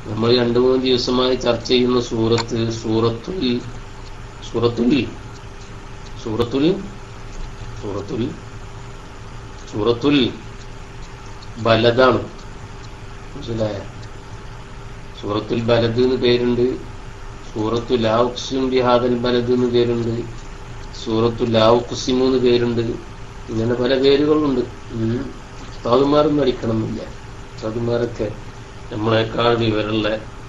നമ്മൾ രണ്ടു മൂന്ന് ദിവസമായി ചർച്ച ചെയ്യുന്ന സൂറത്ത് സൂറത്തുൽ സൂറത്തുൽ സൂറത്തുൽ സൂറത്തുൽ സൂറത്തുൽ ബലദാണ് മനസ്സിലായ സൂറത്തുൽ ബലദ് എന്ന് പേരുണ്ട് സൂറത്തു ലാഉക്സിം ബിഹാദൽ ബലദ് എന്ന് പേരുണ്ട് സൂറത്തു ലാഉക്സിമു എന്ന് പേരുണ്ട് ഇങ്ങനെ പല പേരുകളുണ്ട് ഉം. ഉസ്താദുമാരും പഠിക്കണമെന്നില്ല ഉസ്താദുമാരൊക്കെ നമ്മളെക്കാൾ വിവരമുള്ള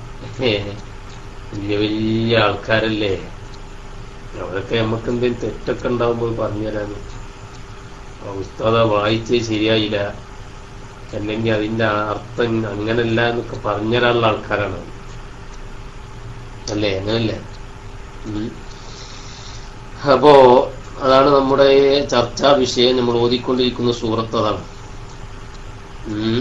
വലിയ വലിയ ആൾക്കാരല്ലേ അവരൊക്കെ നമുക്ക് എന്തെങ്കിലും തെറ്റൊക്കെ ഉണ്ടാവുമ്പോൾ പറഞ്ഞു തരാന്ന് ആ ഉസ്താദ വായിച്ചത് ശരിയായില്ല അല്ലെങ്കിൽ അതിന്റെ അർത്ഥം അങ്ങനല്ല എന്നൊക്കെ പറഞ്ഞുതരാനുള്ള ആൾക്കാരാണ് അല്ലേ അങ്ങനല്ലേ ഉം. അപ്പോ അതാണ് നമ്മുടെ ചർച്ചാ വിഷയം നമ്മൾ ഓതിക്കൊണ്ടിരിക്കുന്ന സൂറത്ത് അതാണ് ഉം.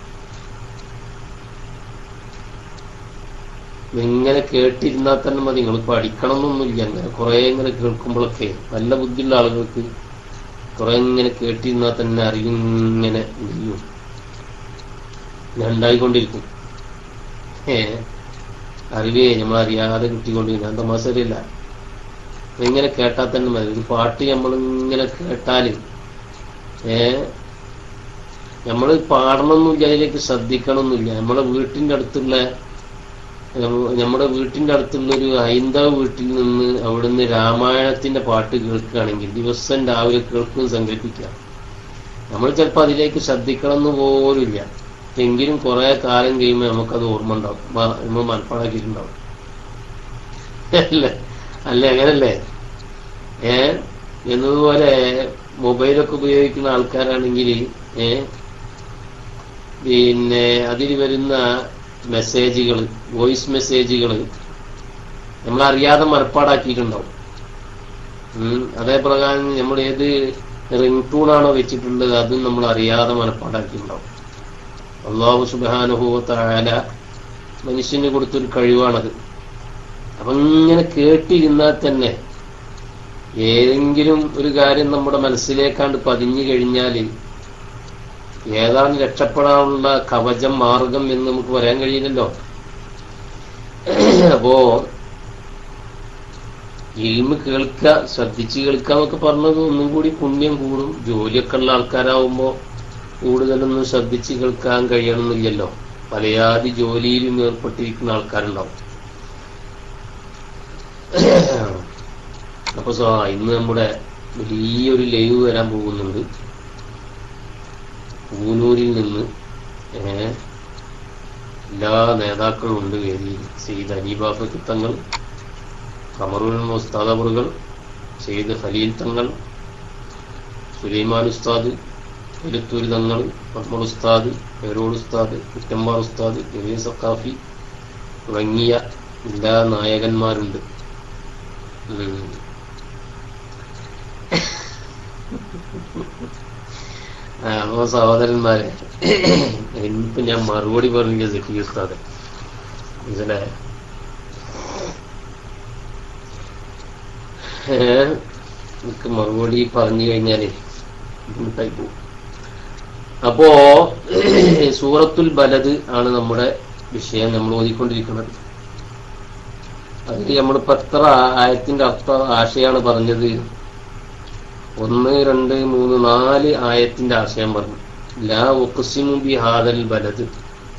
ഇങ്ങനെ കേട്ടിരുന്നാൽ തന്നെ മതി നിങ്ങൾ പഠിക്കണം എന്നൊന്നുമില്ല അങ്ങനെ കുറെ ഇങ്ങനെ കേൾക്കുമ്പോഴൊക്കെ നല്ല ബുദ്ധിയുള്ള ആളുകൾക്ക് കുറെ ഇങ്ങനെ കേട്ടിരുന്നാൽ തന്നെ അറിവിങ്ങനെ ചെയ്യും ഞാൻ ഉണ്ടായിക്കൊണ്ടിരിക്കും ഏ അറിവേ നമ്മൾ അറിയാതെ കിട്ടിക്കൊണ്ടിരിക്കും ഞാൻ തമാശയില്ല ഇങ്ങനെ കേട്ടാൽ തന്നെ മതി ഒരു പാട്ട് നമ്മളിങ്ങനെ കേട്ടാല് ഏ നമ്മൾ പാടണമെന്നില്ല അതിലേക്ക് ശ്രദ്ധിക്കണമെന്നില്ല നമ്മളെ വീട്ടിന്റെ അടുത്തുള്ള നമ്മ- നമ്മുടെ വീട്ടിന്റെ അടുത്തുള്ള ഒരു ഹൈന്ദവ വീട്ടിൽ നിന്ന് അവിടുന്ന് രാമായണത്തിന്റെ പാട്ട് കേൾക്കുകയാണെങ്കിൽ ദിവസം രാവിലെ കേൾക്കും സങ്കല്പിക്കാം നമ്മൾ ചിലപ്പോൾ അതിലേക്ക് ശ്രദ്ധിക്കണം എന്ന് പോലുമില്ല എങ്കിലും കുറെ കാലം കഴിയുമ്പോൾ നമുക്കത് ഓർമ്മ ഉണ്ടാവും മ- നമ്മൾ മനപ്പാടാക്കിയിട്ടുണ്ടാവും അല്ലേ അല്ലേ അങ്ങനല്ലേ ഏ എന്നതുപോലെ മൊബൈലൊക്കെ ഉപയോഗിക്കുന്ന ആൾക്കാരാണെങ്കിൽ ഏ പിന്നെ അതിൽ വരുന്ന മെസ്സേജുകൾ വോയിസ് മെസ്സേജുകൾ നമ്മൾ അറിയാതെ മനപ്പാടാക്കിയിട്ടുണ്ടാവും ഉം. അതേ പ്രകാരം നമ്മൾ ഏത് റിംഗ് ടൂണാണോ വെച്ചിട്ടുള്ളത് അതും നമ്മൾ അറിയാതെ മനപ്പാടാക്കിയിട്ടുണ്ടാവും അള്ളാഹു സുബാനുഭവത്തായ മനുഷ്യന് കൊടുത്തൊരു കഴിവാണത് അപ്പൊ ഇങ്ങനെ കേട്ടിരുന്നാൽ തന്നെ ഏതെങ്കിലും ഒരു കാര്യം നമ്മുടെ മനസ്സിലേക്കാണ്ട് പതിഞ്ഞു കഴിഞ്ഞാൽ ഏതാണ് രക്ഷപ്പെടാനുള്ള കവചം മാർഗം എന്ന് നമുക്ക് പറയാൻ കഴിയില്ലല്ലോ അപ്പോ ഇൽമ് കേൾക്കുക ശ്രദ്ധിച്ച് കേൾക്കുക എന്നൊക്കെ പറഞ്ഞത് ഒന്നും കൂടി പുണ്യം കൂടും ജോലിയൊക്കെ ഉള്ള ആൾക്കാരാവുമ്പോ കൂടുതലൊന്നും ശ്രദ്ധിച്ച് കേൾക്കാൻ കഴിയണമെന്നില്ലല്ലോ പലയാതി ജോലിയിലും ഏർപ്പെട്ടിരിക്കുന്ന ആൾക്കാരുണ്ടാവും അപ്പൊ സോ ഇന്ന് നമ്മുടെ വലിയൊരു ലൈവ് വരാൻ പോകുന്നുണ്ട് പൂനൂരിൽ നിന്ന് ഏഹ് എല്ലാ നേതാക്കളും ഉണ്ട് വേദിയിൽ സെയ്ദ് അനീബാബക്ക് തങ്ങൾ കമറുൽ മുസ്താദബറുകൾ സെയ്ദ് ഖലീൽ തങ്ങൾ സുലൈമാൻ ഉസ്താദ് എലുത്തൂർ തങ്ങൾ മഹ്മud ഉസ്താദ് പേരോട് ഉസ്താദ് കുറ്റമ്പാർ ഉസ്താദ് ജമീൽ സക്കാഫി തുടങ്ങിയ എല്ലാ നായകന്മാരുണ്ട് ഉം. ആ, അപ്പോ സഹോദരന്മാരെ ഇന്നിപ്പോ ഞാൻ മറുപടി പറഞ്ഞില്ല സഖി ഉസ്താദ് മനസ്സിലായ എനിക്ക് മറുപടി പറഞ്ഞു കഴിഞ്ഞാല് ബുദ്ധിമുട്ടായി പോകും അപ്പോ സൂറത്തുൽ ബലദ് ആണ് നമ്മുടെ വിഷയം നമ്മൾ ഓതിക്കൊണ്ടിരിക്കുന്നത് അതിൽ നമ്മളിപ്പോ എത്ര ആയത്തിന്റെ അർത്ഥ ആശയാണ് പറഞ്ഞത് ഒന്ന് രണ്ട് മൂന്ന് നാല് ആയത്തിന്റെ ആശയം പറഞ്ഞു ലാ ഉഖ്സിമു ബി ഹാദൽ ബലദ്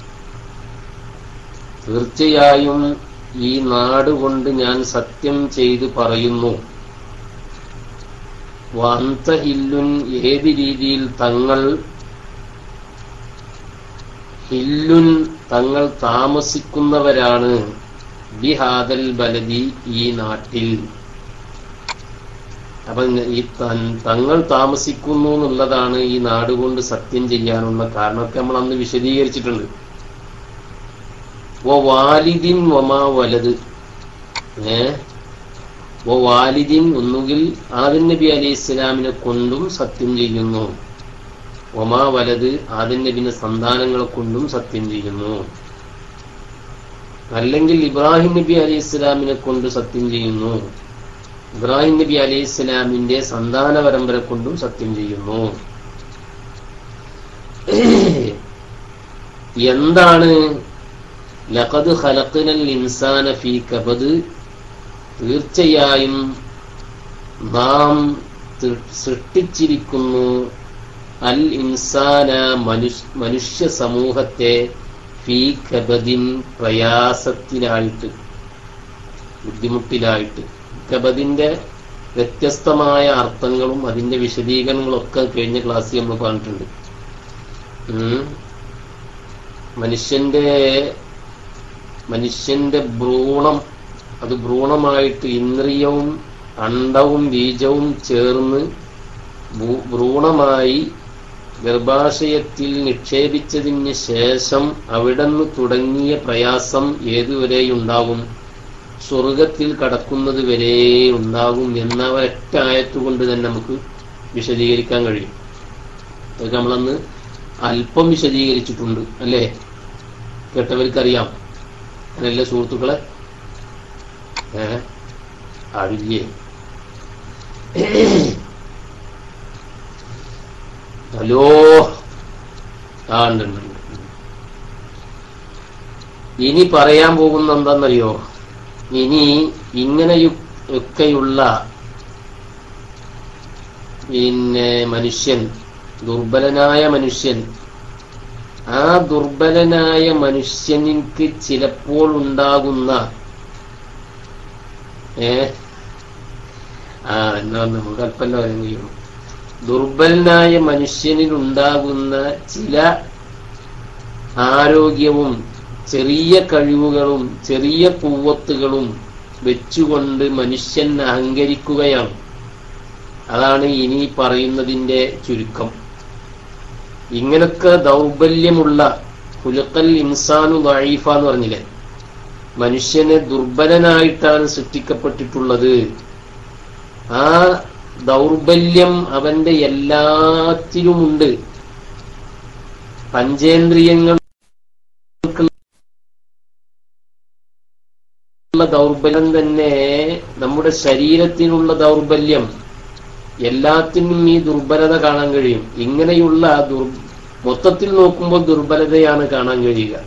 തീർച്ചയായും ഈ നാട് കൊണ്ട് ഞാൻ സത്യം ചെയ്തു പറയുന്നു വന്ത ഹില്ലുൻ ഏത് രീതിയിൽ തങ്ങൾ ഹില്ലുൻ തങ്ങൾ താമസിക്കുന്നവരാണ് ബിഹാദൽ ബലദി ഈ നാട്ടിൽ അപ്പൊ ഈ തൻ- തങ്ങൾ താമസിക്കുന്നു എന്നുള്ളതാണ് ഈ നാട് കൊണ്ട് സത്യം ചെയ്യാനുള്ള കാരണമൊക്കെ നമ്മൾ അന്ന് വിശദീകരിച്ചിട്ടുണ്ട് ഓ വാലിദിൻ വമാ വലത് ഏ ഓ വാലിദിൻ ഒന്നുകിൽ ആദിൻ നബി അലൈഹി ഇസ്ലാമിനെ കൊണ്ടും സത്യം ചെയ്യുന്നു ഒമാ വലത് ആദിൻ നബിന്റെ സന്താനങ്ങളെ കൊണ്ടും സത്യം ചെയ്യുന്നു അല്ലെങ്കിൽ ഇബ്രാഹിം നബി അലൈഹി ഇസ്ലാമിനെ കൊണ്ട് സത്യം ചെയ്യുന്നു ഇബ്രാഹിം നബി അലൈഹി ഇസ്ലാമിന്റെ സന്താന പരമ്പര കൊണ്ടും സത്യം ചെയ്യുന്നു എന്താണ് ലഖദ് ഖലഖ്നൽ ഇൻസാന ഫീ കബദ് തീർച്ചയായും നാം തി- സൃഷ്ടിച്ചിരിക്കുന്നു അൽ ഇൻസാന മനുഷ്യ മനുഷ്യ സമൂഹത്തെ ഫീ കബദിൻ പ്രയാസത്തിലായിട്ട് ബുദ്ധിമുട്ടിലായിട്ട് കബദിന്റെ വ്യത്യസ്തമായ അർത്ഥങ്ങളും അതിന്റെ വിശദീകരണങ്ങളും ഒക്കെ കഴിഞ്ഞ ക്ലാസ്സിൽ നമ്മൾ പറഞ്ഞിട്ടുണ്ട് ഉം. മനുഷ്യന്റെ മനുഷ്യന്റെ ഭ്രൂണം അത് ഭ്രൂണമായിട്ട് ഇന്ദ്രിയവും അണ്ടവും ബീജവും ചേർന്ന് ഭൂ- ഭ്രൂണമായി ഗർഭാശയത്തിൽ നിക്ഷേപിച്ചതിന് ശേഷം അവിടുന്ന് തുടങ്ങിയ പ്രയാസം ഏതുവരെയുണ്ടാവും സ്വർഗത്തിൽ കടക്കുന്നത് വരെ ഉണ്ടാകും എന്ന ഒരൊറ്റ ആയത്തുകൊണ്ട് തന്നെ നമുക്ക് വിശദീകരിക്കാൻ കഴിയും അതൊക്കെ നമ്മളന്ന് അല്പം വിശദീകരിച്ചിട്ടുണ്ട് അല്ലേ കേട്ടവർക്കറിയാം അങ്ങനല്ലേ സുഹൃത്തുക്കളെ ഏ അറിയേ ഹലോ ആ ഉണ്ട് ഉണ്ട്, ഉണ്ട്. ഇനി പറയാൻ പോകുന്ന എന്താണെന്നറിയോ ഇനി ഇങ്ങനെയൊക്കെയുള്ള പിന്നെ മനുഷ്യൻ ദുർബലനായ മനുഷ്യൻ ആ ദുർബലനായ മനുഷ്യനിക്ക് ചിലപ്പോൾ ഉണ്ടാകുന്ന ഏ ആ എന്നാ നമുക്ക് അല്പല്ല പറയാൻ കഴിയുള്ളൂ ദുർബലനായ മനുഷ്യനിൽ ഉണ്ടാകുന്ന ചില ആരോഗ്യവും ചെറിയ കഴിവുകളും ചെറിയ പൂവത്തുകളും വെച്ചുകൊണ്ട് മനുഷ്യൻ അഹങ്കരിക്കുകയാണ് അതാണ് ഇനി പറയുന്നതിന്റെ ചുരുക്കം ഇങ്ങനൊക്കെ ദൗർബല്യമുള്ള കുലുക്കൽ ഇൻസാനു വഴീഫ എന്ന് പറഞ്ഞില്ലേ മനുഷ്യനെ ദുർബലനായിട്ടാണ് സൃഷ്ടിക്കപ്പെട്ടിട്ടുള്ളത് ആ ദൗർബല്യം അവന്റെ എല്ലാത്തിലുമുണ്ട് പഞ്ചേന്ദ്രിയങ്ങൾ ദൗർബല്യം തന്നെ നമ്മുടെ ശരീരത്തിനുള്ള ദൗർബല്യം എല്ലാത്തിനും ഈ ദുർബലത കാണാൻ കഴിയും ഇങ്ങനെയുള്ള ദുർ മൊത്തത്തിൽ നോക്കുമ്പോൾ ദുർബലതയാണ് കാണാൻ കഴിയുക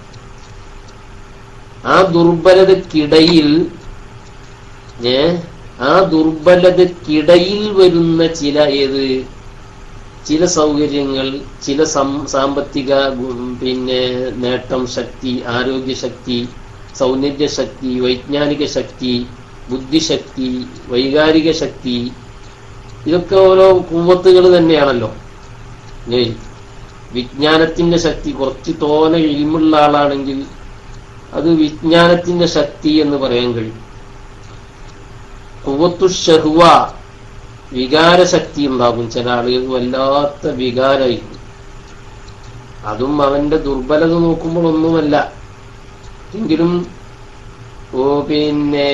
ആ ദുർബലതക്കിടയിൽ ഏ ആ ദുർബലതക്കിടയിൽ വരുന്ന ചില ഏത് ചില സൗകര്യങ്ങൾ ചില സം- സാമ്പത്തിക ഗു- പിന്നെ നേട്ടം ശക്തി ആരോഗ്യശക്തി സൗന്ദര്യ ശക്തി വൈജ്ഞാനിക ശക്തി ബുദ്ധിശക്തി വൈകാരിക ശക്തി ഇതൊക്കെ ഓരോ കുവത്തുകൾ തന്നെയാണല്ലോ ഏ, വിജ്ഞാനത്തിന്റെ ശക്തി കുറച്ച് തോനെ ഇൽമുള്ള ആളാണെങ്കിൽ അത് വിജ്ഞാനത്തിന്റെ ശക്തി എന്ന് പറയാൻ കഴിയും കുവത്തു ഷഹ്വ വികാരശക്തി ഉണ്ടാകും ചില ആളുകൾക്ക് വല്ലാത്ത വികാരമായിരിക്കും അതും അവന്റെ ദുർബലത നോക്കുമ്പോൾ ഒന്നുമല്ല എങ്കിലും ഓ പിന്നെ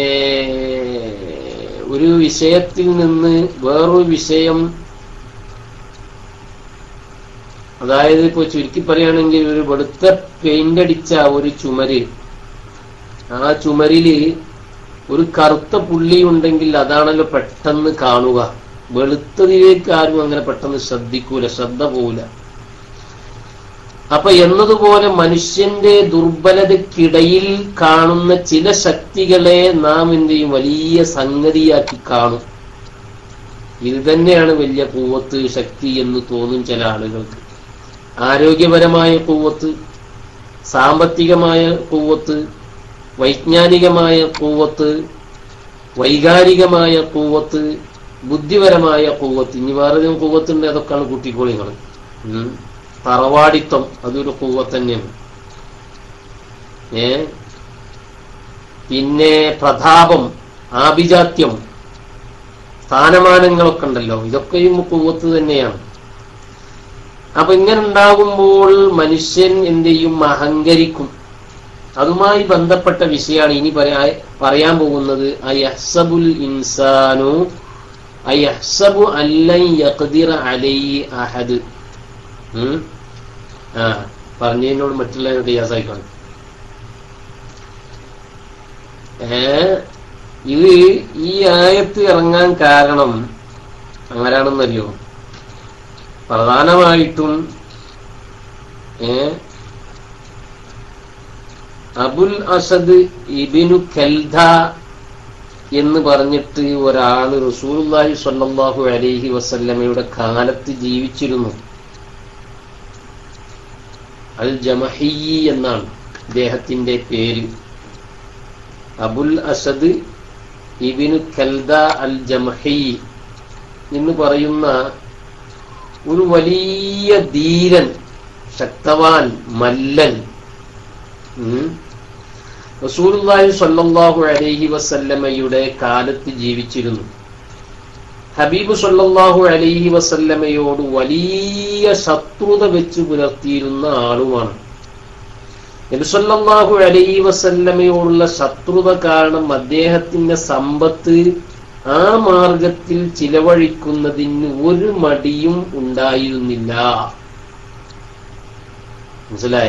ഒരു വിഷയത്തിൽ നിന്ന് വേറൊരു വിഷയം അതായത് ഇപ്പൊ ചുരുക്കി പറയുകയാണെങ്കിൽ ഒരു വെളുത്ത പെയിന്റ് അടിച്ച ഒരു ചുമര് ആ ചുമരില് ഒരു കറുത്ത പുള്ളി ഉണ്ടെങ്കിൽ അതാണല്ലോ പെട്ടെന്ന് കാണുക വെളുത്തതിലേക്ക് ആരും അങ്ങനെ പെട്ടെന്ന് ശ്രദ്ധിക്കൂല ശ്രദ്ധ പോവില്ല അപ്പൊ എന്നതുപോലെ മനുഷ്യന്റെ ദുർബലതയ്ക്കിടയിൽ കാണുന്ന ചില ശക്തികളെ നാം എന്ത് ചെയ്യും വലിയ സംഗതിയാക്കി കാണും ഇത് തന്നെയാണ് വലിയ പൂവത്ത് ശക്തി എന്ന് തോന്നും ചില ആളുകൾക്ക് ആരോഗ്യപരമായ പൂവത്ത് സാമ്പത്തികമായ പൂവത്ത് വൈജ്ഞാനികമായ പൂവത്ത് വൈകാരികമായ പൂവത്ത് ബുദ്ധിപരമായ പൂവത്ത് ഇനി വേറെ പൂവത്തുണ്ട് അതൊക്കെയാണ് കൂട്ടിക്കോളിങ്ങൾ തറവാടിത്വം അതൊരു പൂവത്ത് തന്നെയാണ് ഏ പിന്നെ പ്രതാപം ആഭിജാത്യം സ്ഥാനമാനങ്ങളൊക്കെ ഉണ്ടല്ലോ ഇതൊക്കെയും പൂവത്ത് തന്നെയാണ് അപ്പൊ ഇങ്ങനെ ഉണ്ടാകുമ്പോൾ മനുഷ്യൻ എന്ത് ചെയ്യും അഹങ്കരിക്കും അതുമായി ബന്ധപ്പെട്ട വിഷയമാണ് ഇനി പറയാ പറയാൻ പോകുന്നത് അയഹ്സബുൽ ഇൻസാനു അയഹ്സബു അല്ലൻ യഖ്ദിറ അലൈഹി അഹദ് ഉം? ആ പറഞ്ഞതിനോട് മറ്റുള്ള ഡിയാസായിക്കാണ് ഏ ഇത് ഈ ആയത്ത് ഇറങ്ങാൻ കാരണം ആരാണെന്നറിയോ പ്രധാനമായിട്ടും ഏ അബുൽ അസദ് ഇബിനു കെൽദ എന്ന് പറഞ്ഞിട്ട് ഒരാൾ റസൂലുള്ളാഹി സ്വല്ലല്ലാഹു അലൈഹി വസല്ലമയുടെ കാലത്ത് ജീവിച്ചിരുന്നു അൽ ജമഹി എന്നാണ് ഇദ്ദേഹത്തിന്റെ പേര് അബുൽ അസദ് ഇബിനു കൽദ അൽ ജമഹി എന്ന് പറയുന്ന ഒരു വലിയ ധീരൻ ശക്തവാൻ മല്ലൻ ഉം. റസൂലുള്ളാഹി സ്വല്ലല്ലാഹു അലൈഹി വസല്ലമയുടെ കാലത്ത് ജീവിച്ചിരുന്നു ഹബീബ് സ്വല്ലല്ലാഹു അലൈഹി വസല്ലമയോട് വലിയ ശത്രുത വെച്ച് പുലർത്തിയിരുന്ന ആളുമാണ് നബി സല്ലല്ലാഹു അലൈഹി വസല്ലമയോടുള്ള ശത്രുത കാരണം അദ്ദേഹത്തിന്റെ സമ്പത്ത് ആ മാർഗത്തിൽ ചിലവഴിക്കുന്നതിന് ഒരു മടിയും ഉണ്ടായിരുന്നില്ല മനസ്സിലായ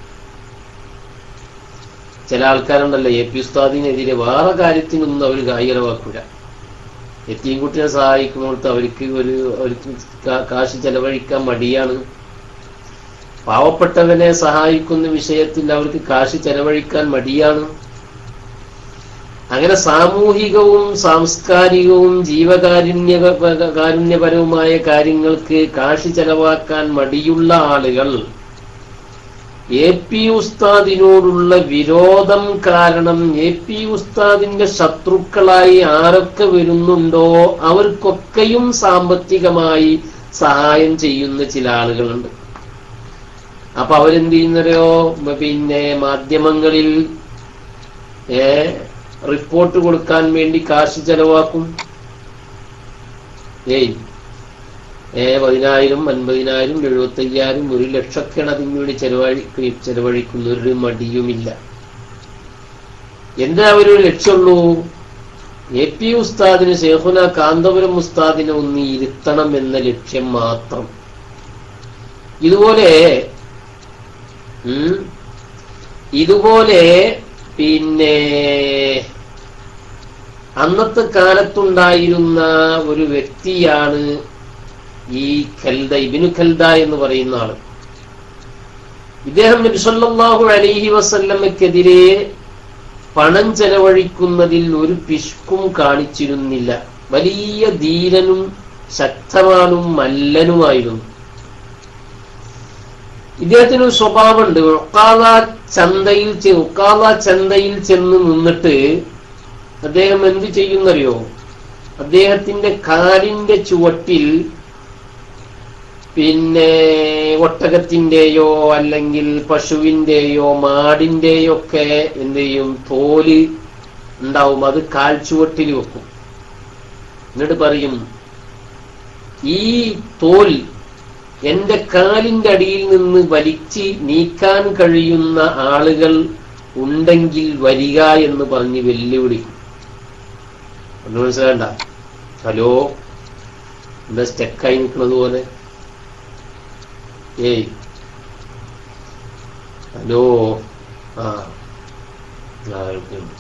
ചില ആൾക്കാരുണ്ടല്ലോ എ പി ഉസ്താദിനെതിരെ വേറെ കാര്യത്തിനൊന്നും അവർ കായികരവാക്കൂല എത്തിയും കുട്ടിയെ സഹായിക്കുന്നിടത്ത് അവർക്ക് ഒരു അവർക്ക് കാ- കാശ് ചെലവഴിക്കാൻ മടിയാണ് പാവപ്പെട്ടവനെ സഹായിക്കുന്ന വിഷയത്തിൽ അവർക്ക് കാശ് ചെലവഴിക്കാൻ മടിയാണ് അങ്ങനെ സാമൂഹികവും സാംസ്കാരികവും ജീവകാരുണ്യ കാരുണ്യപരവുമായ കാര്യങ്ങൾക്ക് കാശ് ചെലവാക്കാൻ മടിയുള്ള ആളുകൾ എ പി ഉസ്താദിനോടുള്ള വിരോധം കാരണം എ പി ഉസ്താദിന്റെ ശത്രുക്കളായി ആരൊക്കെ വരുന്നുണ്ടോ അവർക്കൊക്കെയും സാമ്പത്തികമായി സഹായം ചെയ്യുന്ന ചില ആളുകളുണ്ട് അപ്പൊ അവരെന്ത് ചെയ്യുന്നവരോ പിന്നെ മാധ്യമങ്ങളിൽ ഏ റിപ്പോർട്ട് കൊടുക്കാൻ വേണ്ടി കാശ് ചെലവാക്കും ഏയ് ഏ പതിനായിരം അൻപതിനായിരം എഴുപത്തയ്യായിരം ഒരു ലക്ഷമൊക്കെയാണ് അതിന് വേണ്ടി ചെലവഴി ചെലവഴിക്കുന്ന ഒരു മടിയുമില്ല എന്താ ഒരു ലക്ഷ്യമുള്ളൂ എ പി ഉസ്താദിന് ഷേഖുന കാന്തപുരം ഉസ്താദിനെ ഒന്ന് ഇരുത്തണം എന്ന ലക്ഷ്യം മാത്രം ഇതുപോലെ ഉം, ഇതുപോലെ പിന്നെ അന്നത്തെ കാലത്തുണ്ടായിരുന്ന ഒരു വ്യക്തിയാണ് ഈ ഖൽദ ഇബിനു ഖൽദ എന്ന് പറയുന്ന ആള് ഇദ്ദേഹം നബി സല്ലല്ലാഹു അലൈഹി വസല്ലമയ്ക്കെതിരെ പണം ചെലവഴിക്കുന്നതിൽ ഒരു പിശുക്കും കാണിച്ചിരുന്നില്ല വലിയ ധീരനും ശക്തവാനും മല്ലനുമായിരുന്നു ഇദ്ദേഹത്തിന് ഒരു സ്വഭാവമുണ്ട് ഒക്കാല ചന്തയിൽ ചെ- ഒക്കാല ചന്തയിൽ ചെന്ന് നിന്നിട്ട് അദ്ദേഹം എന്ത് ചെയ്യുന്നറിയോ അദ്ദേഹത്തിന്റെ കാലിന്റെ ചുവട്ടിൽ പിന്നെ ഒട്ടകത്തിന്റെയോ അല്ലെങ്കിൽ പശുവിന്റെയോ മാടിന്റെയോ ഒക്കെ എന്ത് ചെയ്യും തോല് ഉണ്ടാവും അത് കാൽ ചുവട്ടിൽ വെക്കും എന്നിട്ട് പറയും ഈ തോൽ എന്റെ കാലിന്റെ അടിയിൽ നിന്ന് വലിച്ച് നീക്കാൻ കഴിയുന്ന ആളുകൾ ഉണ്ടെങ്കിൽ വരിക എന്ന് പറഞ്ഞ് വെല്ലുവിളിക്കും ഒന്ന് മനസ്സിലാണ്ട ഹലോ എന്താ സ്റ്റെക്കായി നിൽക്കുന്നത് പോലെ ഏയ് ഹലോ ആ ആ, കേൾക്കുന്നുണ്ട്.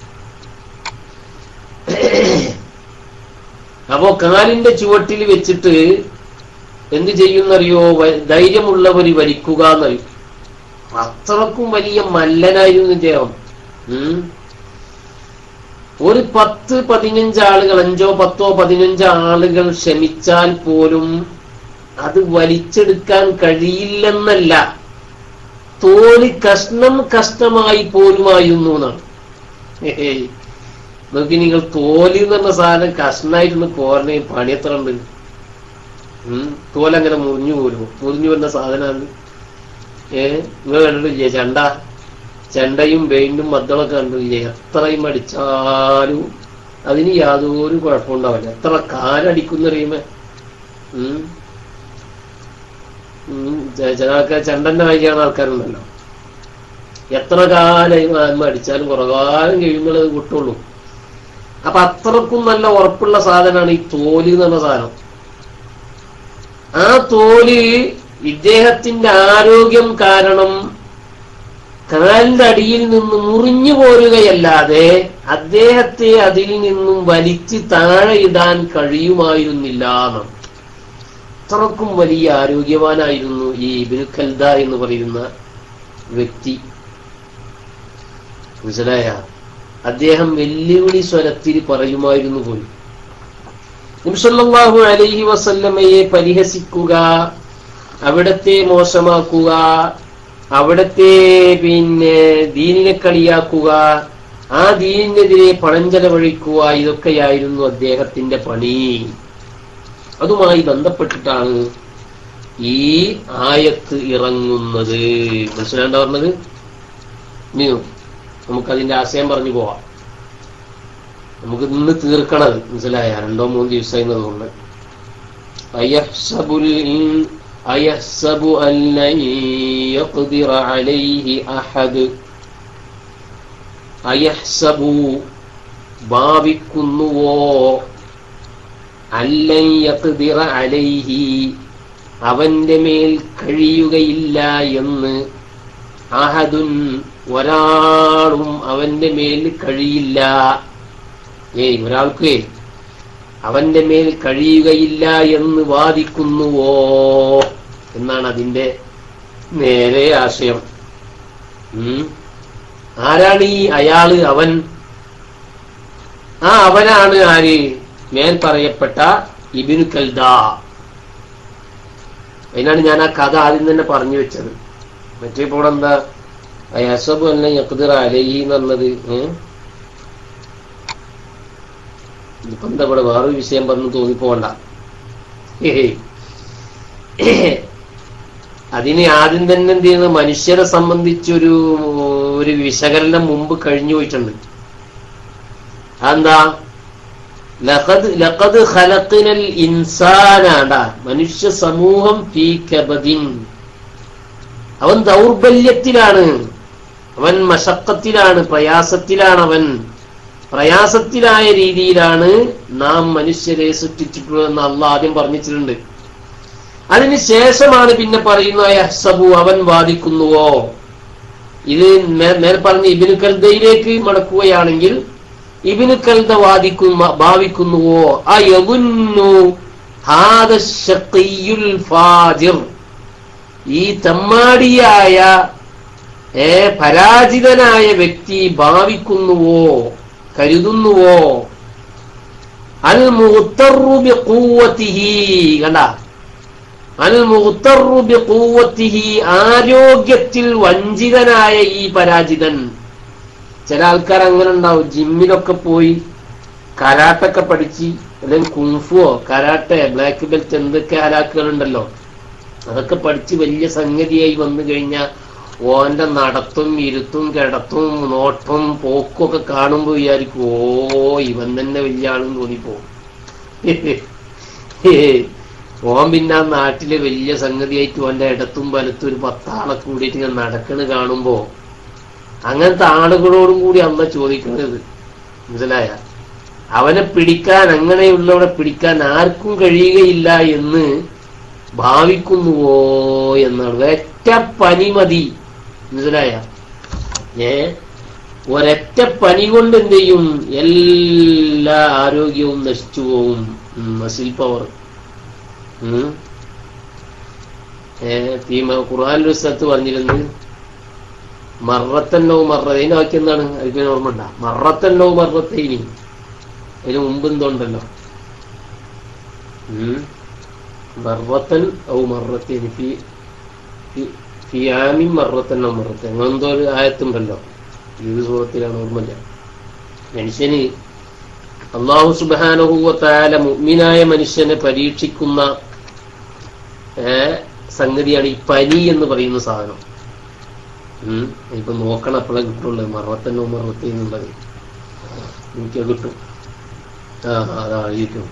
അപ്പോ കാലിന്റെ ചുവട്ടിൽ വെച്ചിട്ട് എന്ത് ചെയ്യുന്നറിയോ വ- ധൈര്യമുള്ളവർ വലിക്കുക എന്നറിയും അത്രക്കും വലിയ മല്ലനായിരുന്നു ഇദ്ദേഹം ഉം. ഒരു പത്ത് പതിനഞ്ച് ആളുകൾ അഞ്ചോ പത്തോ പതിനഞ്ചോ ആളുകൾ ക്ഷമിച്ചാൽ പോലും അത് വലിച്ചെടുക്കാൻ കഴിയില്ലെന്നല്ല തോല് കഷ്ണം കഷ്ണമായി പോലുമായിരുന്നു എന്നാണ് ഏയ്. നോക്കി നിങ്ങൾ തോല് എന്ന് പറഞ്ഞ സാധനം കഷ്ണായിട്ടൊന്ന് പോരണേ പണി എത്ര ഉണ്ട് ഉം. തോലങ്ങനെ മുറിഞ്ഞു പോരുമോ മുറിഞ്ഞു വരുന്ന സാധനമാണ് ഏ നിങ്ങൾ കണ്ടിട്ടില്ലേ ചെണ്ട ചെണ്ടയും പെയിന്റും മദ്ദളൊക്കെ കണ്ടില്ലേ എത്രയും അടിച്ചാലും അതിന് യാതൊരു കുഴപ്പമുണ്ടാവില്ല എത്ര കാലടിക്കുന്ന അറിയുമേ ഉം ഉം. ചെ- ചില ആൾക്കാർ ചെണ്ടന്റെ വായിക്കാണ് ആൾക്കാരുണ്ടല്ലോ എത്ര കാലം ആത്മ അടിച്ചാലും കുറെ കാലം കഴിയുമ്പോൾ അത് കിട്ടുള്ളൂ അപ്പൊ അത്രക്കും നല്ല ഉറപ്പുള്ള സാധനമാണ് ഈ തോല് എന്ന് പറഞ്ഞ സാധനം ആ തോല് ഇദ്ദേഹത്തിന്റെ ആരോഗ്യം കാരണം കാലിന്റെ അടിയിൽ നിന്ന് മുറിഞ്ഞു പോരുകയല്ലാതെ അദ്ദേഹത്തെ അതിൽ നിന്നും വലിച്ച് താഴെ ഇടാൻ കഴിയുമായിരുന്നില്ല എന്നാണ് അത്രക്കും വലിയ ആരോഗ്യവാനായിരുന്നു ഈ ഇബിനു ഖൽദ എന്ന് പറയുന്ന വ്യക്തി മനസ്സിലായ അദ്ദേഹം വെല്ലുവിളി സ്വരത്തിൽ പറയുമായിരുന്നു പോലും നിംസല്ലാഹു അലൈഹി വസല്ലമയെ പരിഹസിക്കുക അവിടത്തെ മോശമാക്കുക അവിടത്തെ പിന്നെ ദീനിനെ കളിയാക്കുക ആ ദീനിനെതിരെ പണം ചെലവഴിക്കുക ഇതൊക്കെയായിരുന്നു അദ്ദേഹത്തിന്റെ പണി അതുമായി ബന്ധപ്പെട്ടിട്ടാണ് ഈ ആയത്ത് ഇറങ്ങുന്നത് മനസ്സിലാണ്ട പറഞ്ഞത് ഇനി നമുക്കതിന്റെ ആശയം പറഞ്ഞു പോവാം നമുക്ക് ഇന്ന് തീർക്കണത് മനസ്സിലായ രണ്ടോ മൂന്ന് ദിവസമായിരുന്നതുകൊണ്ട് അയഹ്സബുൽ ഇൻ- അയഹ്സബു അൻ ലൻ യഖ്ദിറ അലൈഹി അഹദ് അയഹ്സബു ഭാവിക്കുന്നുവോ അല്ലൻ യഖ്ദിറ അലൈഹി അവന്റെ മേൽ കഴിയുകയില്ല എന്ന് അഹദുൻ ഒരാളും അവന്റെ മേൽ കഴിയില്ല ഏയ് ഒരാൾക്ക് അവന്റെ മേൽ കഴിയുകയില്ല എന്ന് വാദിക്കുന്നുവോ എന്നാണ് അതിന്റെ നേരെ ആശയം ഉം. ആരാണ് ഈ അയാള് അവൻ ആ അവനാണ് ആര് മേൽ പറയപ്പെട്ട ഇബിനു കൽദ അതിനാണ് ഞാൻ ആ കഥ ആദ്യം തന്നെ പറഞ്ഞു വെച്ചത് മറ്റേ ഇപ്പോൾ എന്താ യസബു അല്ല യഖ്ദിർ അലൈഹി എന്നുള്ളത് ഏഹ് ഇപ്പൊ എന്താ ഇവിടെ വേറൊരു വിഷയം പറഞ്ഞു തോന്നിപ്പോണ്ട അതിന് ആദ്യം തന്നെ എന്ത് ചെയ്യുന്നത് മനുഷ്യരെ സംബന്ധിച്ചൊരു ഒരു വിശകലനം മുമ്പ് കഴിഞ്ഞു പോയിട്ടുണ്ട് അതെന്താ ലഖദ് ലഖദ് ഖലഖ്നൽ ഇൻസാനാടാ മനുഷ്യ സമൂഹം ഫീ കബദിൻ അവൻ ദൗർബല്യത്തിലാണ് അവൻ മശക്കത്തിലാണ് പ്രയാസത്തിലാണ് അവൻ പ്രയാസത്തിലായ രീതിയിലാണ് നാം മനുഷ്യരെ സൃഷ്ടിച്ചിട്ടുള്ളതെന്ന് അള്ള ആദ്യം പറഞ്ഞിട്ടുണ്ട് അതിന് ശേഷമാണ് പിന്നെ പറയുന്ന യഹ്സബു അവൻ വാദിക്കുന്നുവോ ഇത് മേ- മേൽ പറഞ്ഞ ഇബിനു കൽദയിലേക്ക് മടക്കുകയാണെങ്കിൽ ഇബിനു കൽദ വാദിക്കുന്ന ഭാവിക്കുന്നുവോ ആ യവുന്നു ഹാദ ശഖിയുൽ ഫാജിർ ഈ തമ്മാടിയായ ഏ പരാജിതനായ വ്യക്തി ഭാവിക്കുന്നുവോ കരുതുന്നുവോ അൽ മുഖ്തറു ബിഖുവ്വതിഹി കണ്ട അൽ മുഖ്തറു ബിഖുവ്വതിഹി ആരോഗ്യത്തിൽ വഞ്ചിതനായ ഈ പരാജിതൻ ചില ആൾക്കാർ അങ്ങനെ ഉണ്ടാവും ജിമ്മിലൊക്കെ പോയി കരാട്ടൊക്കെ പഠിച്ച് അല്ലെങ്കിൽ കുങ്ഫുവോ കരാട്ടെ ബ്ലാക്ക് ബെൽറ്റ് എന്തൊക്കെ ഹലാക്കുകളുണ്ടല്ലോ അതൊക്കെ പഠിച്ച് വലിയ സംഗതിയായി വന്നു കഴിഞ്ഞാൽ ഓന്റെ നടത്തും ഇരുത്തും കിടത്തും നോട്ടും പോക്കും ഒക്കെ കാണുമ്പോ വിചാരിക്കും ഓ ഇവൻ തന്നെ വലിയ ആളെന്ന് തോന്നിപ്പോ ഓൻ പിന്നെ ആ നാട്ടിലെ വലിയ സംഗതിയായിട്ട് ഓന്റെ ഇടത്തും വലത്തും ഒരു പത്താളെ കൂടിയിട്ട് ഇങ്ങനെ നടക്കണ് കാണുമ്പോ അങ്ങനത്തെ ആളുകളോടും കൂടി അമ്മ ചോദിക്കുന്നത് മനസ്സിലായ അവനെ പിടിക്കാൻ അങ്ങനെയുള്ളവരെ പിടിക്കാൻ ആർക്കും കഴിയുകയില്ല എന്ന് ഭാവിക്കുന്നുവോ എന്നാണ് ഒരൊറ്റ പനി മതി മനസ്സിലായ ഏ ഒരൊറ്റ പനി കൊണ്ട് എന്ത് ചെയ്യും എല്ലാ ആരോഗ്യവും നശിച്ചു പോവും മസിൽ പവർ ഖുർആാനൊരു സ്ഥലത്ത് പറഞ്ഞിരുന്നത് മറത്തന്നോ മറത്തതിന്റെ വാക്യം എന്താണ് അതിന് ഓർമ്മ ഉണ്ടാ മറത്തന്നോ മറത്തൈനി അതിന് മുമ്പ് എന്തുണ്ടല്ലോ ഉം മർവത്തൻ ഔ മറത്തേനി ഫി ഫി- ഫി ആമി മറത്തൻ ഔ മറത്തൻ അങ്ങനെന്തോ ഒരു ആയത്തുണ്ടല്ലോ ഏത് സൂറത്തിലാണ് ഓർമ്മയില്ല മനുഷ്യന് അള്ളാഹു സുബാനുഭൂവത്തായ മുഗ്മിനായ മനുഷ്യനെ പരീക്ഷിക്കുന്ന ഏ, സംഗതിയാണ് ഈ പനി എന്ന് പറയുന്ന സാധനം ഉം. ഇപ്പൊ നോക്കണം അപ്പോഴേ കിട്ടുള്ളൂ മറത്തന്നോ മറത്തേ എന്നുള്ളത് എനിക്ക് കിട്ടും ആ അതായിരിക്കും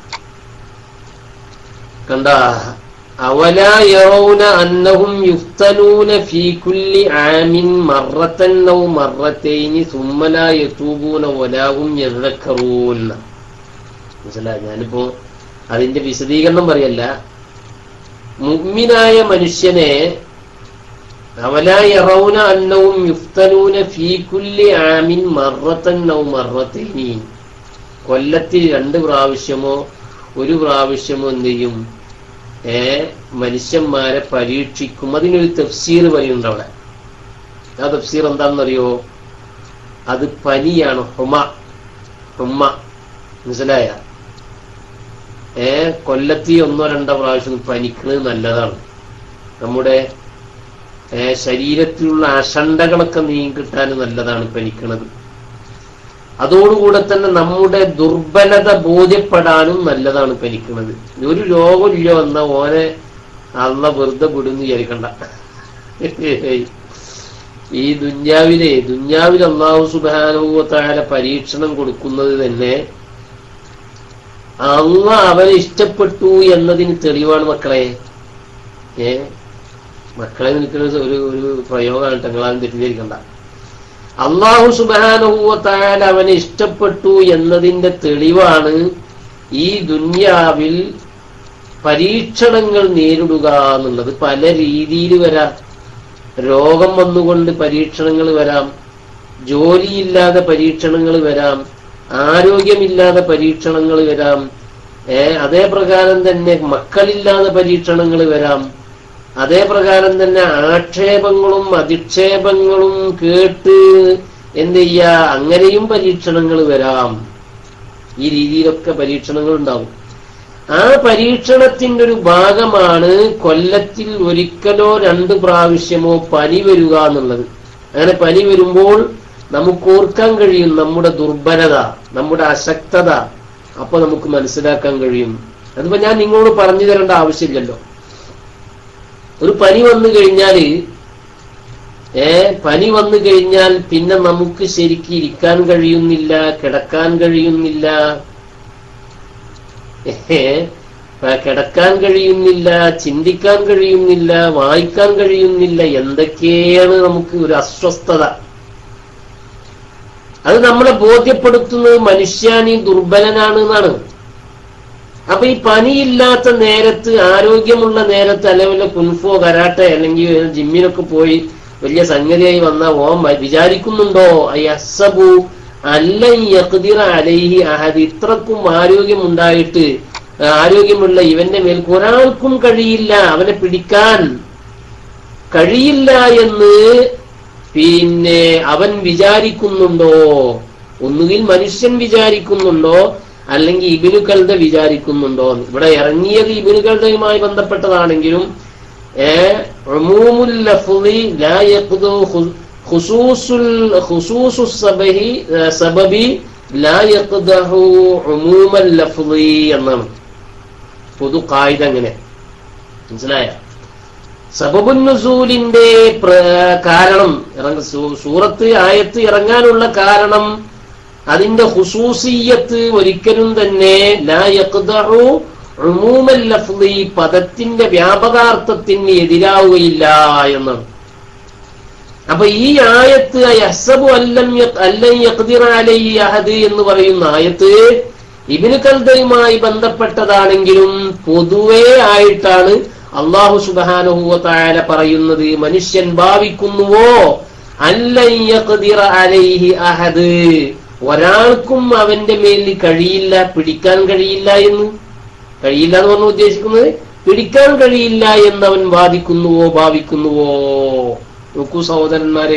കണ്ട അവല യറൗന അന്നഹും യുഫ്തനൂന ഫീ കുല്ലി ആമിൻ മറത്തൻ ഔ മറത്തൈനി സുമ്മ ലാ യതൂബൂന വലാഹും യذكرون മനസ്സിലായി ഞാനിപ്പോ അതിന്റെ വിശദീകരണം പറയല്ല മുഗ്മിനായ മനുഷ്യനെ അവല യറൗന അന്നവും യുഫ്തനൂന ഫീ കുല്ലി ആമിൻ മറത്തൻ ഔ മറത്തൈനി കൊല്ലത്തിൽ രണ്ട് പ്രാവശ്യമോ ഒരു പ്രാവശ്യമോ എന്ത് ചെയ്യും ഏ മനുഷ്യന്മാരെ പരീക്ഷിക്കും അതിനൊരു തഫ്സീർ പറയുന്നുണ്ട് അവിടെ ആ തഫ്സീർ എന്താണെന്നറിയോ അത് പനിയാണ് ഹുമ ഹുമ മനസ്സിലായ ഏ കൊല്ലത്തി ഒന്നോ രണ്ടോ പ്രാവശ്യം പനിക്കുന്നത് നല്ലതാണ് നമ്മുടെ ഏ ശരീരത്തിലുള്ള അഷണ്ടകളൊക്കെ നീങ്ങിക്കിട്ടാൻ നല്ലതാണ് പനിക്കണത് അതോടുകൂടെ തന്നെ നമ്മുടെ ദുർബലത ബോധ്യപ്പെടാനും നല്ലതാണ് പനിക്കുന്നത് ഒരു രോഗമില്ല വന്ന ഓനെ അള്ള വെറുതെ വിടുന്നു വിചാരിക്കണ്ട ഈ ദുഞ്ഞാവിലെ ദുഞ്ഞാവിൽ അള്ളാഹു സുബാനുഭവത്തായ പരീക്ഷണം കൊടുക്കുന്നത് തന്നെ അള്ള അവനെ ഇഷ്ടപ്പെട്ടു എന്നതിന് തെളിവാണ് മക്കളെ ഏ മക്കളെ നിൽക്കുന്ന ഒരു ഒരു പ്രയോഗമാണ് തങ്ങളാലും തെറ്റിദ്ധരിക്കണ്ട അള്ളാഹു സുബാനുഭവത്തായ അവനെ ഇഷ്ടപ്പെട്ടു എന്നതിന്റെ തെളിവാണ് ഈ ദുന്യാവിൽ പരീക്ഷണങ്ങൾ നേരിടുക എന്നുള്ളത് പല രീതിയിൽ വരാം രോഗം വന്നുകൊണ്ട് പരീക്ഷണങ്ങൾ വരാം ജോലിയില്ലാതെ പരീക്ഷണങ്ങൾ വരാം ആരോഗ്യമില്ലാതെ പരീക്ഷണങ്ങൾ വരാം ഏ അതേ പ്രകാരം തന്നെ മക്കളില്ലാതെ പരീക്ഷണങ്ങൾ വരാം അതേ പ്രകാരം തന്നെ ആക്ഷേപങ്ങളും അധിക്ഷേപങ്ങളും കേട്ട് എന്ത് ചെയ്യാ അങ്ങനെയും പരീക്ഷണങ്ങൾ വരാം ഈ രീതിയിലൊക്കെ പരീക്ഷണങ്ങൾ ഉണ്ടാവും ആ പരീക്ഷണത്തിന്റെ ഒരു ഭാഗമാണ് കൊല്ലത്തിൽ ഒരിക്കലോ രണ്ട് പ്രാവശ്യമോ പനി വരിക എന്നുള്ളത് അങ്ങനെ പനി വരുമ്പോൾ നമുക്ക് ഓർക്കാൻ കഴിയും നമ്മുടെ ദുർബലത നമ്മുടെ അശക്തത അപ്പൊ നമുക്ക് മനസ്സിലാക്കാൻ കഴിയും അതിപ്പോ ഞാൻ നിങ്ങളോട് പറഞ്ഞു തരേണ്ട ആവശ്യമില്ലല്ലോ ഒരു പനി വന്നു കഴിഞ്ഞാല് ഏ പനി വന്നു കഴിഞ്ഞാൽ പിന്നെ നമുക്ക് ശരിക്ക് ഇരിക്കാൻ കഴിയുന്നില്ല കിടക്കാൻ കഴിയുന്നില്ല ഏ കിടക്കാൻ കഴിയുന്നില്ല ചിന്തിക്കാൻ കഴിയുന്നില്ല വായിക്കാൻ കഴിയുന്നില്ല എന്തൊക്കെയാണ് നമുക്ക് ഒരു അസ്വസ്ഥത അത് നമ്മളെ ബോധ്യപ്പെടുത്തുന്നത് മനുഷ്യാനി ദുർബലനാണ് എന്നാണ് അപ്പൊ ഈ പനിയില്ലാത്ത നേരത്ത് ആരോഗ്യമുള്ള നേരത്ത് അല്ലെങ്കിൽ കുൻഫോ കരാട്ടെ അല്ലെങ്കിൽ ജിമ്മിനൊക്കെ പോയി വലിയ സംഗതിയായി വന്ന ഓം വിചാരിക്കുന്നുണ്ടോ അയ്യസബു അല്ലയ്യഖ്ദിറ അലൈഹി അഹദ് ഇത്രക്കും ആരോഗ്യമുണ്ടായിട്ട് ആരോഗ്യമുള്ള ഇവന്റെ മേൽ ഒരാൾക്കും കഴിയില്ല അവനെ പിടിക്കാൻ കഴിയില്ല എന്ന് പിന്നെ അവൻ വിചാരിക്കുന്നുണ്ടോ ഒന്നുകിൽ മനുഷ്യൻ വിചാരിക്കുന്നുണ്ടോ അല്ലെങ്കിൽ ഇബിനുകളുടെ വിചാരിക്കുന്നുണ്ടോ ഇവിടെ ഇറങ്ങിയത് ഇബിനുകളുടെയുമായി ബന്ധപ്പെട്ടതാണെങ്കിലും സബബി എന്നാണ് പൊതു കായിക അങ്ങനെ മനസ്സിലായ സബബുന്നുസൂലിന്റെ കാരണം സൂറത്ത് ആയത്ത് ഇറങ്ങാനുള്ള കാരണം അതിന്റെ ഹുസൂസിയത്ത് ഒരിക്കലും തന്നെ ലഫ്ലി പദത്തിന്റെ വ്യാപകാർത്ഥത്തിന് എതിരാവുകയില്ല എന്നാണ് അപ്പൊ ഈ ആയത്ത് യസബു അല്ലം അല്ലം യഖ്ദിറ അലൈഹി അഹദ് എന്ന് പറയുന്ന ആയത്ത് ഇബിന് കൽദയുമായി ബന്ധപ്പെട്ടതാണെങ്കിലും പൊതുവേ ആയിട്ടാണ് അള്ളാഹു സുബാനുഹൂവത്തായാല പറയുന്നത് മനുഷ്യൻ ഭാവിക്കുന്നുവോ അല്ലൻ യഖ്ദിറ അലൈഹി അഹദ് ഒരാൾക്കും അവന്റെ മേലിൽ കഴിയില്ല പിടിക്കാൻ കഴിയില്ല എന്ന് കഴിയില്ല എന്ന് പറഞ്ഞു ഉദ്ദേശിക്കുന്നത് പിടിക്കാൻ കഴിയില്ല എന്ന് അവൻ വാദിക്കുന്നുവോ ഭാവിക്കുന്നുവോ നോക്കൂ സഹോദരന്മാരെ